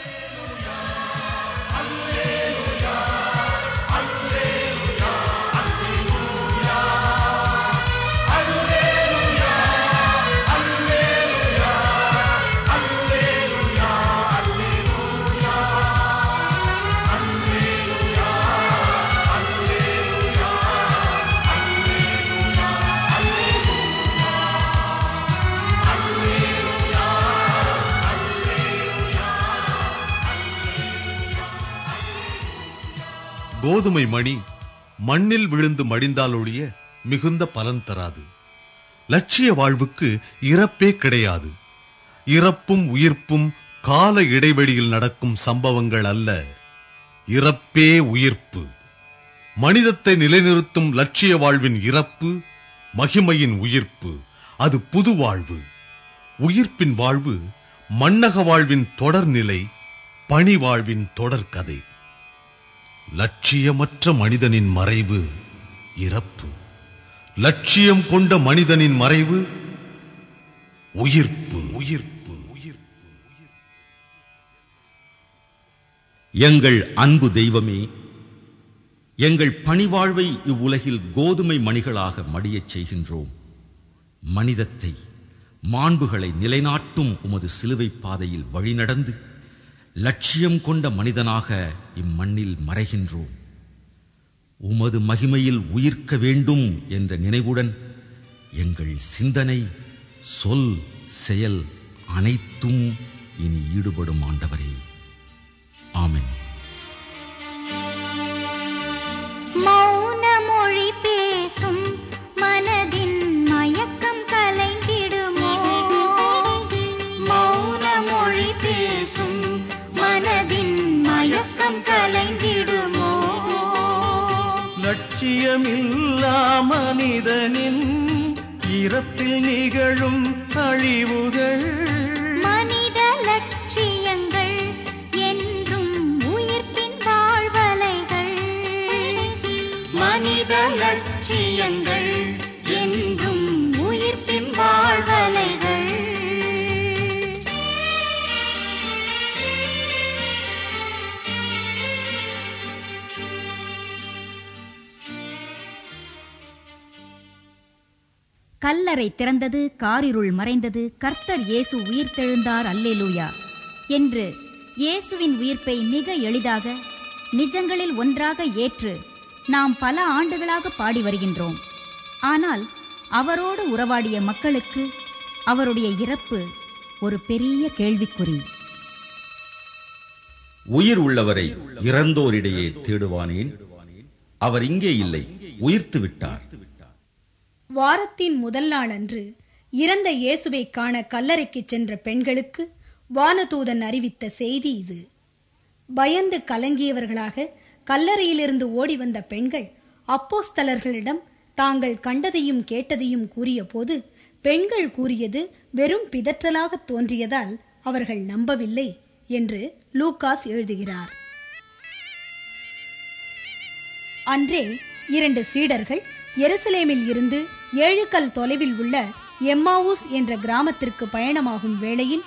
கோதுமை மணி மண்ணில் விழுந்து மடிந்தாலொழிய மிகுந்த பலன் தராது லட்சிய வாழ்வுக்கு இறப்பே கிடையாது இறப்பும் உயிர்ப்பும் கால இடைவெளியில் நடக்கும் சம்பவங்கள் அல்ல இறப்பே உயிர்ப்பு மனிதத்தை நிலைநிறுத்தும் லட்சிய வாழ்வின் இறப்பு மகிமையின் உயிர்ப்பு அது புது வாழ்வு உயிர்ப்பின் வாழ்வு மண்ணக வாழ்வின் தொடர்நிலை பணி வாழ்வின் தொடர்கதை லட்சியமற்ற மனிதனின் மறைவு இறப்பு லட்சியம் கொண்ட மனிதனின் மறைவு உயிர்ப்பு உயிர்ப்பு எங்கள் அன்பு தெய்வமே எங்கள் பணிவாழ்வை இவ்வுலகில் கோதுமை மணிகளாக மடியச் செய்கின்றோம் மனிதத்தை மாண்புகளை நிலைநாட்டும் உமது சிலுவைப் பாதையில் வழிநடந்து லட்சியம் கொண்ட மனிதனாக இம்மண்ணில் மறைகின்றோம் உமது மகிமையில் உயிர்க்க வேண்டும் என்ற நினைவுடன் எங்கள் சிந்தனை சொல் செயல் அனைத்தும் இனி ஈடுபடும் ஆண்டவரே ஆமென் மௌன மொழி பேசும் மனதின் மயக்கம் கலைந்திடுமோ மௌன மொழி பேசும் மனதின் மயக்கம் கலைந்திடுமோ லட்சியமில்லா மனிதனின் இறப்பில் நிகழும் அழிவுகள் மனித லட்சியங்கள் என்றும் உயிர்ப்பின் வாழ்வலைகள் மனித லட்சியங்கள் என்றும் உயிர்ப்பின் வாழ்வலைகள் கல்லறை திறந்தது காரிருள் மறைந்தது கர்த்தர் இயேசு உயிர்த்தெழுந்தார் அல்லேலூயா என்று இயேசுவின் உயிர்ப்பை மிக எளிதாக நிஜங்களில் ஒன்றாக ஏற்று நாம் பல ஆண்டுகளாக பாடி வருகின்றோம் ஆனால் அவரோடு உறவாடிய மக்களுக்கு அவருடைய இறப்பு ஒரு பெரிய கேள்விக்குறி உயிர் உள்ளவரை இறந்தோரிடையே தேடுவானேன் அவர் இங்கே இல்லை உயிர்த்து விட்டார் வாரத்தின் முதல் நாள் அன்று இறந்த இயேசுவை காண கல்லறைக்கு சென்ற பெண்களுக்கு வானதூதன் அறிவித்த செய்தி இது பயந்து கலங்கியவர்களாக கல்லறையிலிருந்து ஓடி வந்த பெண்கள் அப்போஸ்தலர்களிடம் தாங்கள் கண்டதையும் கேட்டதையும் கூறியபோது பெண்கள் கூறியது வெறும் பிதற்றலாக தோன்றியதால் அவர்கள் நம்பவில்லை என்று லூகாஸ் எழுதுகிறார் அன்றே இரண்டு சீடர்கள் எருசலேமில் இருந்து ஏழு கல் தொலைவில் உள்ள எம்மாவூஸ் என்ற கிராமத்திற்கு பயணமாகும் வேளையில்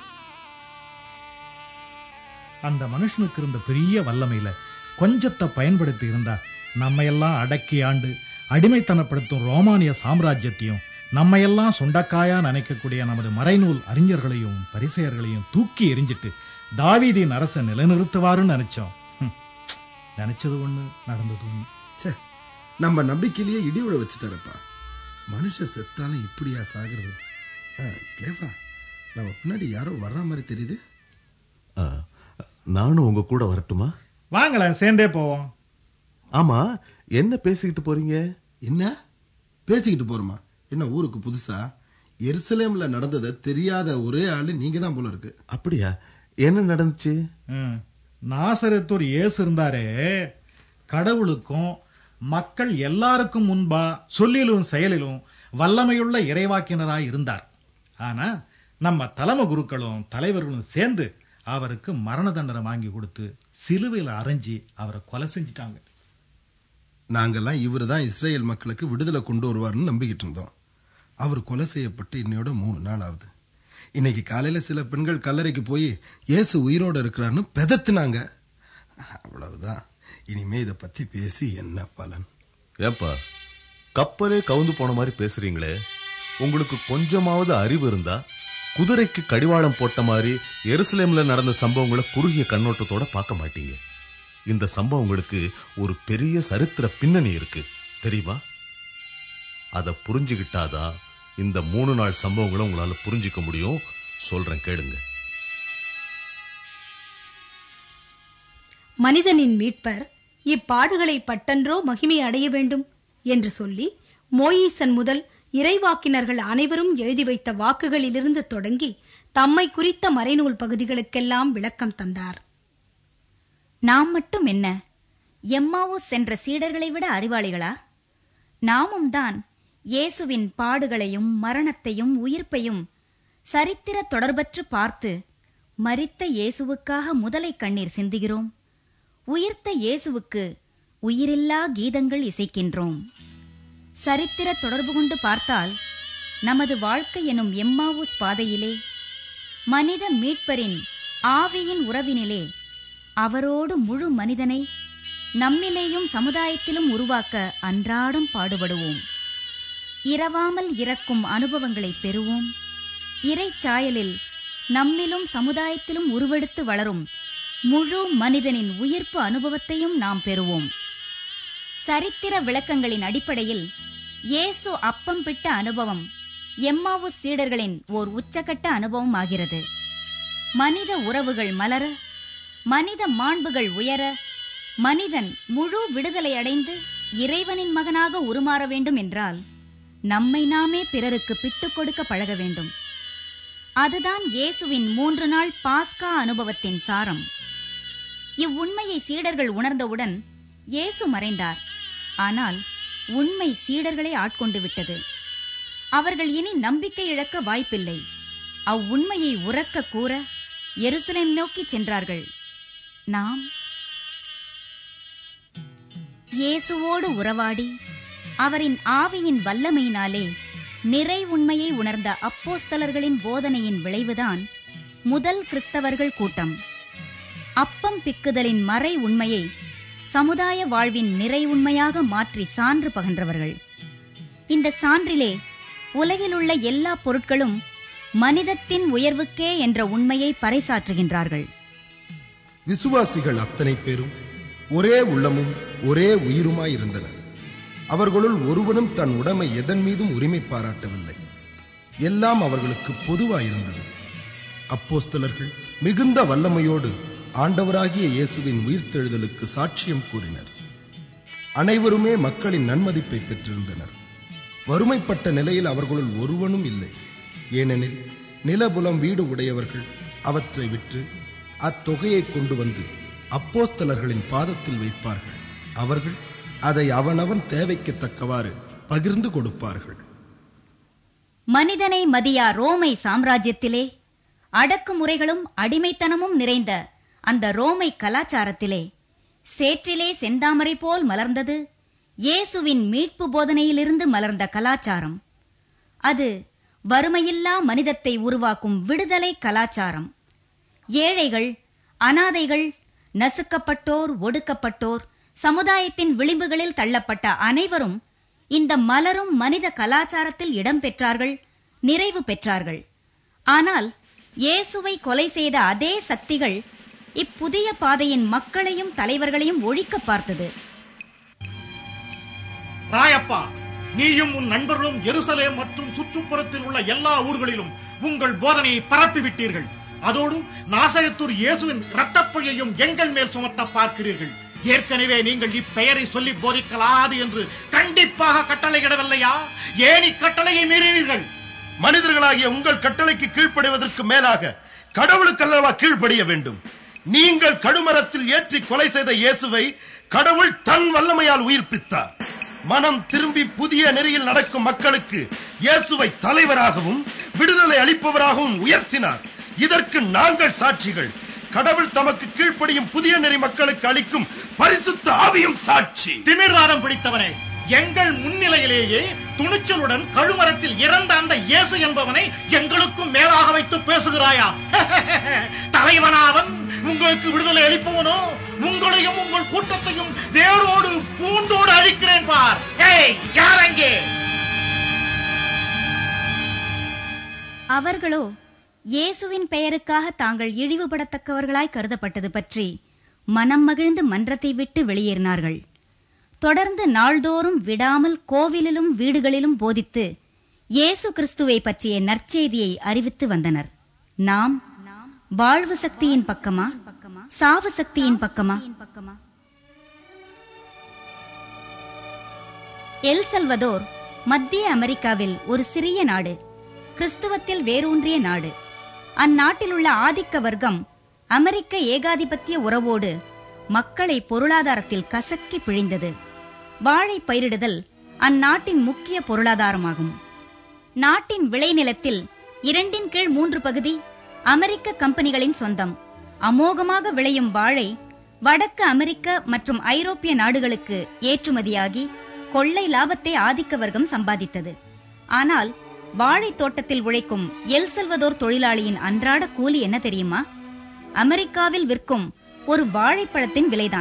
அந்த மனுஷனுக்கு இருந்த பெரிய வல்லமையில கொஞ்சத்தை பயன்படுத்தி இருந்தா நம்மையெல்லாம் அடக்கி ஆண்டு அடிமைத்தனப்படுத்தும் ரோமானிய சாம்ராஜ்யத்தையும் நம்மையெல்லாம் சுண்டக்காயா நினைக்கக்கூடிய நமது மறைநூல் அறிஞர்களையும் பரிசெயர்களையும் தூக்கி எரிஞ்சிட்டு தாவீதின் அரசை நிலைநிறுத்துவாருன்னு நினைச்சோம் ஹம், நினைச்சது ஒண்ணு நடந்தது ஒண்ணு ச்சே நம்ம நம்பிக்கையிலேயே இடி விழ வச்சுட்டாருப்பா மனுஷன் செத்தாலும் இப்படியா சாகுறது ஆ, கிளேவா நம்ம பின்னாடி யாரோ வர்ற மாதிரி தெரியுது ஆ, நானும் உங்க கூட வரட்டுமா வாங்களேன் சேர்ந்தே போவோம் ஆமா என்ன பேசிக்கிட்டு போறீங்க என்ன பேசிக்கிட்டு போறோமா என்ன ஊருக்கு புதுசா எருசலேம்ல நடந்ததை தெரியாத ஒரே ஆளு நீங்க தான் போல இருக்கு அப்படியா என்ன நடந்துச்சு ம். நாசரத்தூர் இயேசு இருந்தாரே கடவுளுக்கும் மக்கள் எல்லாருக்கும் முன்பா சொல்லிலும் செயலிலும் வல்லமையுள்ள இறைவாக்கினராய் இருந்தார் ஆனா நம்ம தலைமை குருக்களும் தலைவர்களும் சேர்ந்து அவருக்கு மரண தண்டனை வாங்கி கொடுத்து சிலுவையில் அரைஞ்சி அவரை கொலை செஞ்சிட்டாங்க நாங்கெல்லாம் இவரு தான் இஸ்ரேல் மக்களுக்கு விடுதலை கொண்டு வருவார்னு நம்பிக்கிட்டு இருந்தோம் அவர் கொலை செய்யப்பட்டு இன்னையோட மூணு நாள் ஆகுது இன்னைக்கு காலையில சில பெண்கள் கல்லறைக்கு போய் இயேசு உயிரோட இருக்கிறான்னு பெதத்துனாங்க அவ்வளவுதான் இனிமே இத பத்தி பேசி என்ன பலன் ஏப்பா கப்பலே கவுந்து போன மாதிரி பேசுறீங்களே உங்களுக்கு கொஞ்சமாவது அறிவு இருந்தா குதிரைக்கு கடிவாளம் போட்ட மாதிரி எருசலேம்ல நடந்த சம்பவங்களை குறுகிய கண்ணோட்டத்தோட பார்க்க மாட்டீங்க இந்த சம்பவங்களுக்கு ஒரு பெரிய சரித்திர பின்னணி இருக்கு தெரியுமா அத புரிஞ்சுகிட்டாதான் இந்த மூணு நாள் சம்பவங்களை உங்களால புரிஞ்சுக்க முடியும் சொல்றேன் கேளுங்க மனிதனின் மீட்பர் இப்பாடுகளை பட்டன்றோ மகிமை அடைய வேண்டும் என்று சொல்லி மோயீசன் முதல் இறைவாக்கினர்கள் அனைவரும் எழுதி வைத்த வாக்குகளிலிருந்து தொடங்கி தம்மை குறித்த மறைநூல் பகுதிகளுக்கெல்லாம் விளக்கம் தந்தார் நாம் மட்டும் என்ன எம்மாவூஸ் சென்ற சீடர்களை விட அறிவாளிகளா நாமும் தான் இயேசுவின் பாடுகளையும் மரணத்தையும் உயிர்ப்பையும் சரித்திர தொடர்பற்று பார்த்து மரித்த இயேசுவுக்காக முதலை கண்ணீர் சிந்துகிறோம் உயிர்த்த இயேசுவுக்கு உயிரில்லா கீதங்கள் இசைக்கின்றோம் சரித்திர தொடர்பு கொண்டு பார்த்தால் நமது வாழ்க்கை எனும் எம்மாவூஸ் பாதையிலே மனித மீட்பரின் ஆவியின் உறவினிலே அவரோடு முழு மனிதனை நம்மிலேயும் சமுதாயத்திலும் உருவாக்க அன்றாடம் பாடுபடுவோம் இரவாமல் இறக்கும் அனுபவங்களை பெறுவோம் இறைச்சாயலில் நம்மிலும் சமுதாயத்திலும் உருவெடுத்து வளரும் முழு மனிதனின் உயிர்ப்பு அனுபவத்தையும் நாம் பெறுவோம் சரித்திர விளக்கங்களின் அடிப்படையில் இயேசு அப்பம் பிட்ட அனுபவம் எம்மாவு சீடர்களின் ஓர் உச்சகட்ட அனுபவம் ஆகிறது மனித உறவுகள் மலர மனித மாண்புகள் உயர மனிதன் முழு விடுதலை அடைந்து இறைவனின் மகனாக உருமாற வேண்டும் என்றால் நம்மை நாமே பிறருக்கு பிட்டுக் கொடுக்க பழக வேண்டும் அதுதான் இயேசுவின் மூன்று நாள் பாஸ்கா அனுபவத்தின் சாரம் இவ்வுண்மையை சீடர்கள் உணர்ந்தவுடன் இயேசு மறைந்தார் ஆனால் உண்மை சீடர்களை ஆட்கொண்டு விட்டது அவர்கள் இனி நம்பிக்கை இழக்க வாய்ப்பில்லை அவ்வுண்மையை உறக்க கூற எருசலேம் நோக்கி சென்றார்கள் நாம் இயேசுவோடு உறவாடி அவரின் ஆவியின் வல்லமையினாலே நிறை உண்மையை உணர்ந்த அப்போஸ்தலர்களின் போதனையின் விளைவுதான் முதல் கிறிஸ்தவர்கள் கூட்டம் அப்பம் பிக்குதலின் மறை உண்மையை சமுதாய வாழ்வின் நிறை உண்மையாக மாற்றி சான்று பகன்றவர்கள் இந்த சான்றிலே உலகிலுள்ள எல்லா பொருட்களும் மனிதத்தின் உயர்வுக்கே என்ற உண்மையை பறைசாற்றுகின்றார்கள் விசுவாசிகள் அத்தனை பேரும் ஒரே உள்ளமும் ஒரே உயிருமாயிருந்தனர் அவர்களுள் ஒருவனும் தன் உடைமை எதன் மீதும் உரிமை பாராட்டவில்லை எல்லாம் அவர்களுக்கு பொதுவாயிருந்தது அப்போஸ்தலர்கள் மிகுந்த வல்லமையோடு ஆண்டவராகிய இயேசுவின் உயிர்த்தெழுதலுக்கு சாட்சியம் கூறினர் அனைவருமே மக்களின் நன்மதிப்பை பெற்றிருந்தனர் வறுமைப்பட்ட நிலையில் அவர்களுள் ஒருவனும் இல்லை ஏனெனில் நிலபுலம் வீடு உடையவர்கள் அவற்றை விற்று அத்தொகையை கொண்டு வந்து அப்போஸ்தலர்களின் பாதத்தில் வைப்பார்கள் அவர்கள் அதை அவனவன் தேவைக்கு தக்கவாறு பகிர்ந்து கொடுப்பார்கள் மனிதனை மதியா ரோமை சாம்ராஜ்யத்திலே அடக்குமுறைகளும் அடிமைத்தனமும் நிறைந்த அந்த ரோமை கலாச்சாரத்திலே சேற்றிலே செந்தாமரை போல் மலர்ந்தது இயேசுவின் மீட்பு போதனையிலிருந்து மலர்ந்த கலாச்சாரம் அது வறுமையில்லா மனிதத்தை உருவாக்கும் விடுதலை கலாச்சாரம் ஏழைகள் அனாதைகள் நசுக்கப்பட்டோர் ஒடுக்கப்பட்டோர் சமுதாயத்தின் விளிம்புகளில் தள்ளப்பட்ட அனைவரும் இந்த மலரும் மனித கலாச்சாரத்தில் இடம் பெற்றார்கள் நிறைவு பெற்றார்கள் ஆனால் இயேசுவை கொலை செய்த அதே சக்திகள் இப்புதிய பாதையின் மக்களையும் தலைவர்களையும் ஒழிக்க பார்த்தது ராயப்பா நீயும் உன் நண்பர்களும் எருசலேம் மற்றும் சுற்றுப்புறத்தில் உள்ள எல்லா ஊர்களிலும் உங்கள் போதனையை பரப்பி விட்டீர்கள் அதோடு நாசகத்தூர் இயேசுவின் இரத்தப்பழியையும் எங்கள் மேல் சுமத்த பார்க்கிறீர்கள் ஏற்கனவே நீங்கள் இப்பெயரை சொல்லி போதிக்கலாது என்று கண்டிப்பாக கட்டளையிடவில்லையா ஏன் இக்கட்டளையை மீறினீர்கள் மனிதர்களாகிய உங்கள் கட்டளைக்கு கீழ்ப்படிவதற்கு மேலாக கடவுளுக்கல்லவா கீழ்ப்படிய வேண்டும் நீங்கள் கடுமரத்தில் ஏற்றி கொலை செய்த இயேசுவை கடவுள் தன் வல்லமையால் உயிர்ப்பித்தார் மனம் திரும்பி புதிய நெறியில் நடக்கும் மக்களுக்கு இயேசுவை தலைவராகவும் விடுதலை அளிப்பவராகவும் உயர்த்தினார் இதற்கு நாங்கள் சாட்சிகள் கடவுள் தமக்கு கீழ்ப்படியும் புதிய நெறி மக்களுக்கு அளிக்கும் பரிசுத்த ஆவியும் சாட்சி திமிர்வாதம் பிடித்தவனே எங்கள் முன்னிலையிலேயே துணிச்சலுடன் கழுமரத்தில் இறந்த அந்த இயேசு என்பவனை எங்களுக்கும் மேலாக வைத்து பேசுகிறாயா தலைவனாவன் உங்களுக்கு விடுதலை அளிப்பவனோ உங்களையும் உங்கள் கூட்டத்தையும் வேரோடு பூண்டோடு அழிக்கிறேன் பார் ஏய் யார் அங்கே அவர்களோ இயேசுவின் பெயருக்காக தாங்கள் இழிவுபடத்தக்கவர்களாய் கருதப்பட்டது பற்றி மனம் மகிழ்ந்து மன்றத்தை விட்டு வெளியேறினார்கள் தொடர்ந்து நாள்தோறும் விடாமல் கோவிலிலும் வீடுகளிலும் போதித்து இயேசு கிறிஸ்துவை பற்றிய நற்செய்தியை அறிவித்து வந்தனர் நாம் வாழ்வு சக்தியின் பக்கமா சாவு சக்தியின் பக்கமா எல் சல்வதோர் மத்திய அமெரிக்காவில் ஒரு சிறிய நாடு கிறிஸ்துவத்தில் வேரூன்றிய நாடு அந்நாட்டில் உள்ள ஆதிக்க வர்க்கம் அமெரிக்க ஏகாதிபத்திய உறவோடு மக்களை பொருளாதாரத்தில் கசக்கி பிழிந்தது வாழை பயிரிடுதல் அந்நாட்டின் முக்கிய பொருளாதாரமாகும் நாட்டின் விளைநிலத்தில் இரண்டின் கீழ் மூன்று பகுதி அமெரிக்க கம்பெனிகளின் சொந்தம் அமோகமாக விளையும் வாழை வடக்கு அமெரிக்க மற்றும் ஐரோப்பிய நாடுகளுக்கு ஏற்றுமதியாகி கொள்ளை லாபத்தை ஆதிக்க வர்க்கம் சம்பாதித்தது ஆனால் வாழைத் தோட்டத்தில் உழைக்கும் எல் செல்வதோர் தொழிலாளியின் அன்றாட கூலி என்ன தெரியுமா அமெரிக்காவில் விற்கும் ஒரு வாழைப்பழத்தின் விலைதான்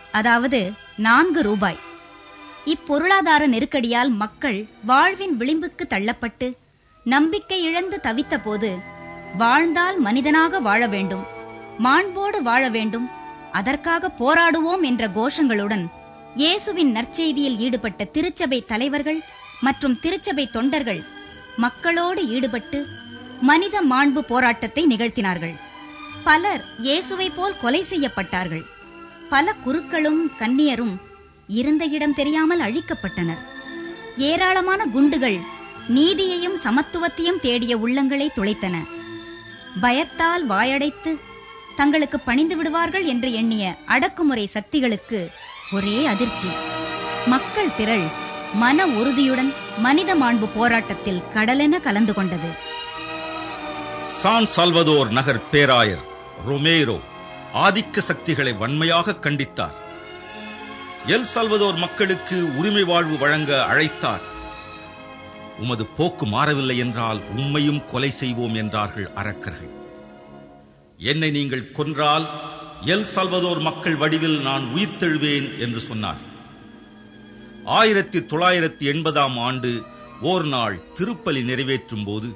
அதாவது நான்கு ரூபாய் இப்பொருளாதார நெருக்கடியால் மக்கள் வாழ்வின் விளிம்புக்கு தள்ளப்பட்டு நம்பிக்கை இழந்து தவித்தபோது வாழ்ந்தால் மனிதனாக வாழ வேண்டும் மாண்போடு வாழ வேண்டும் அதற்காக போராடுவோம் என்ற கோஷங்களுடன் இயேசுவின் நற்செய்தியில் ஈடுபட்ட திருச்சபை தலைவர்கள் மற்றும் திருச்சபை தொண்டர்கள் மக்களோடு ஈடுபட்டு மனித மாண்பு போராட்டத்தை நிகழ்த்தினார்கள் பலர் இயேசுவை போல் கொலை செய்யப்பட்டார்கள் பல குருக்களும் கன்னியரும் இருந்த இடம் தெரியாமல் அழிக்கப்பட்டனர் ஏராளமான குண்டுகள் நீதியையும் சமத்துவத்தையும் தேடிய உள்ளங்களை துளைத்தன பயத்தால் வாயடைத்து தங்களுக்கு பணிந்து விடுவார்கள் என்று எண்ணிய அடக்குமுறை சக்திகளுக்கு ஒரே அதிர்ச்சி மக்கள் திரள் மன உறுதியுடன் மனித மாண்பு போராட்டத்தில் கடலென கலந்து கொண்டது சான் சால்வதோர் நகர் பேராயர் ரொமேரோ ஆதிக்க சக்திகளை வன்மையாக கண்டித்தார் எல் சால்வதோர் மக்களுக்கு உரிமை வாழ்வு வழங்க அழைத்தார் உமது போக்கு மாறவில்லை என்றால் உம்மையும் கொலை செய்வோம் என்றார்கள் அரக்கர்கள் என்னை நீங்கள் கொன்றால் எல் சால்வதோர் மக்கள் வடிவில் நான் உயிர்த்தெழுவேன் என்று சொன்னார் ஆயிரத்தி தொள்ளாயிரத்தி எண்பதாம் ஆண்டு ஓர் நாள் திருப்பலி நிறைவேற்றும் போது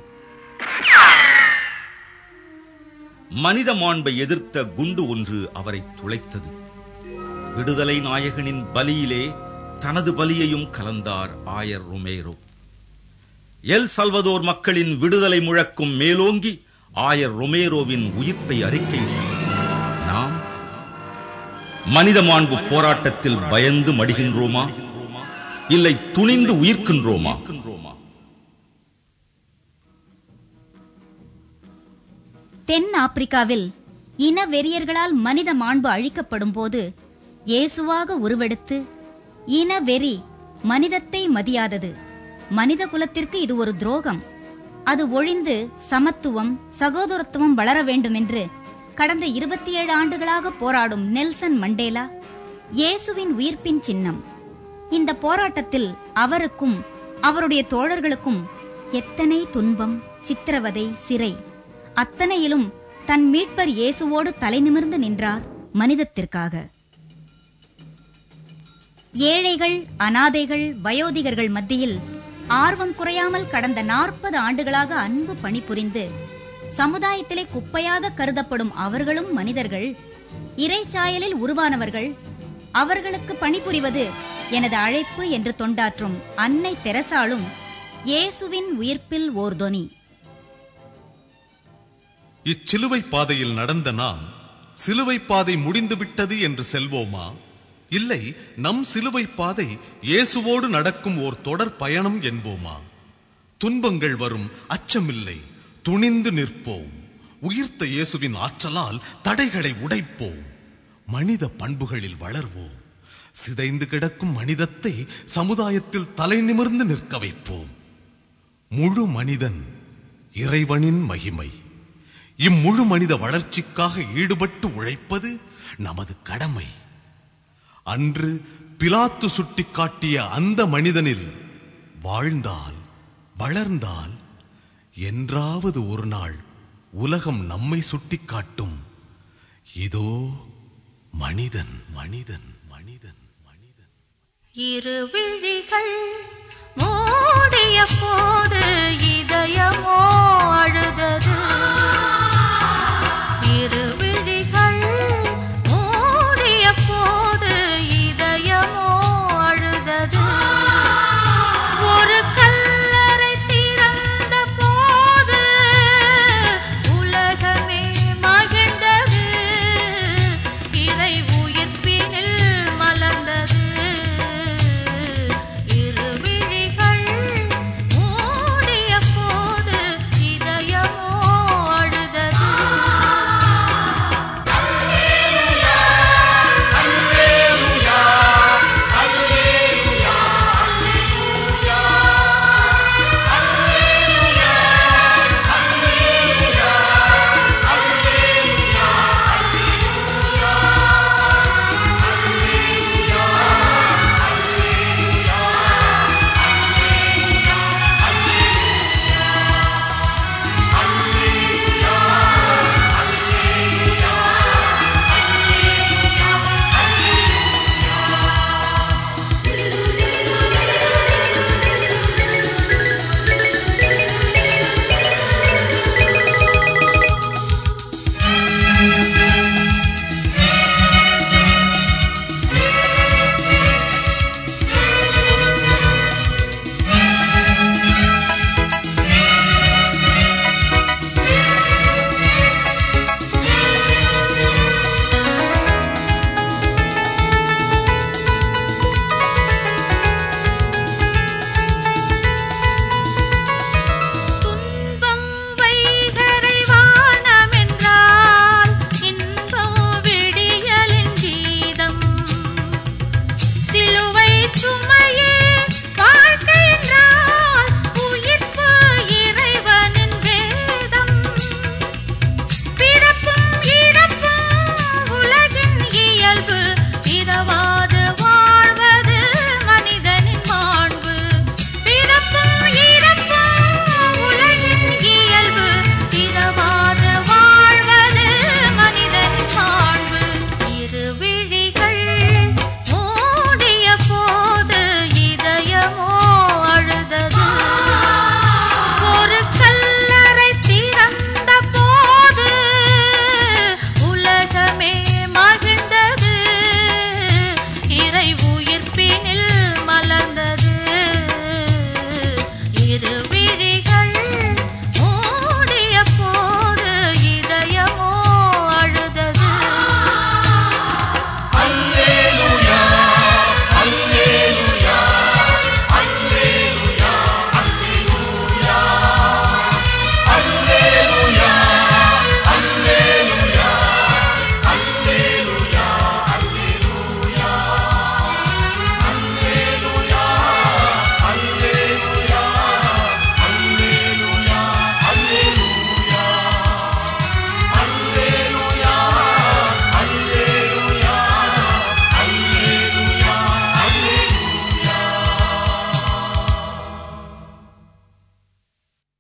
மனித மாண்பை எதிர்த்த குண்டு ஒன்று அவரை துளைத்தது விடுதலை நாயகனின் பலியிலே தனது பலியையும் கலந்தார் ஆயர் ரொமேரோ எல் சல்வதோர் மக்களின் விடுதலை முழக்கும் மேலோங்கி ஆயர் ரொமேரோவின் உயிர்ப்பை அறிக்கையிட்டார் நாம் மனித மாண்பு போராட்டத்தில் பயந்து மடிகின்றோமா இல்லை துணிந்து உயிர்க்கின்றோமா தென் ஆப்பிரிக்காவில் இன வெறியர்களால் மனித மாண்பு அழிக்கப்படும் போது இயேசுவாக உருவெடுத்து இன வெறி மனிதத்தை மதியாதது மனித குலத்திற்கு இது ஒரு துரோகம் அது ஒழிந்து சமத்துவம் சகோதரத்துவம் வளர வேண்டும் என்று கடந்த இருபத்தி ஏழு ஆண்டுகளாக போராடும் நெல்சன் மண்டேலா இயேசுவின் உயிர்ப்பின் சின்னம் இந்த போராட்டத்தில் அவருக்கும் அவருடைய தோழர்களுக்கும் எத்தனை துன்பம் சித்திரவதை சிறை அத்தனையிலும் தன் மீட்பர் இயேசுவோடு தலைநிமிர்ந்து நின்றார் மனிதத்திற்காக ஏழைகள் அனாதைகள் வயோதிகர்கள் மத்தியில் ஆர்வம் குறையாமல் கடந்த நாற்பது ஆண்டுகளாக அன்பு பணிபுரிந்து சமுதாயத்திலே குப்பையாக கருதப்படும் அவர்களும் மனிதர்கள் இறைச்சாயலில் உருவானவர்கள் அவர்களுக்கு பணிபுரிவது எனது அழைப்பு என்று தொண்டாற்றும் அன்னை தெரசாலும் இயேசுவின் உயிர்ப்பில் ஓர் தொனி இச்சிலுவை பாதையில் நடந்த நாம் சிலுவை பாதை முடிந்துவிட்டது என்று செல்வோமா இல்லை நம் சிலுவை பாதை இயேசுவோடு நடக்கும் ஓர் தொடர் பயணம் என்போமா துன்பங்கள் வரும் அச்சமில்லை துணிந்து நிற்போம் உயிர்த்த இயேசுவின் ஆற்றலால் தடைகளை உடைப்போம் மனித பண்புகளில் வளர்வோம் சிதைந்து கிடக்கும் மனிதத்தை சமுதாயத்தில் தலை நிமிர்ந்து நிற்க வைப்போம் முழு மனிதன் இறைவனின் மகிமை இம்முழு மனித வளர்ச்சிக்காக ஈடுபட்டு உழைப்பது நமது கடமை அன்று பிலாத்து சுட்டிக்காட்டிய அந்த மனிதனில் வாழ்ந்தால் வளர்ந்தால் என்றாவது ஒரு நாள் உலகம் நம்மை சுட்டிக்காட்டும் இதோ மனிதன் மனிதன் மனிதன் இரு விழிகள் மூடிய போது இதயமோ அழுதது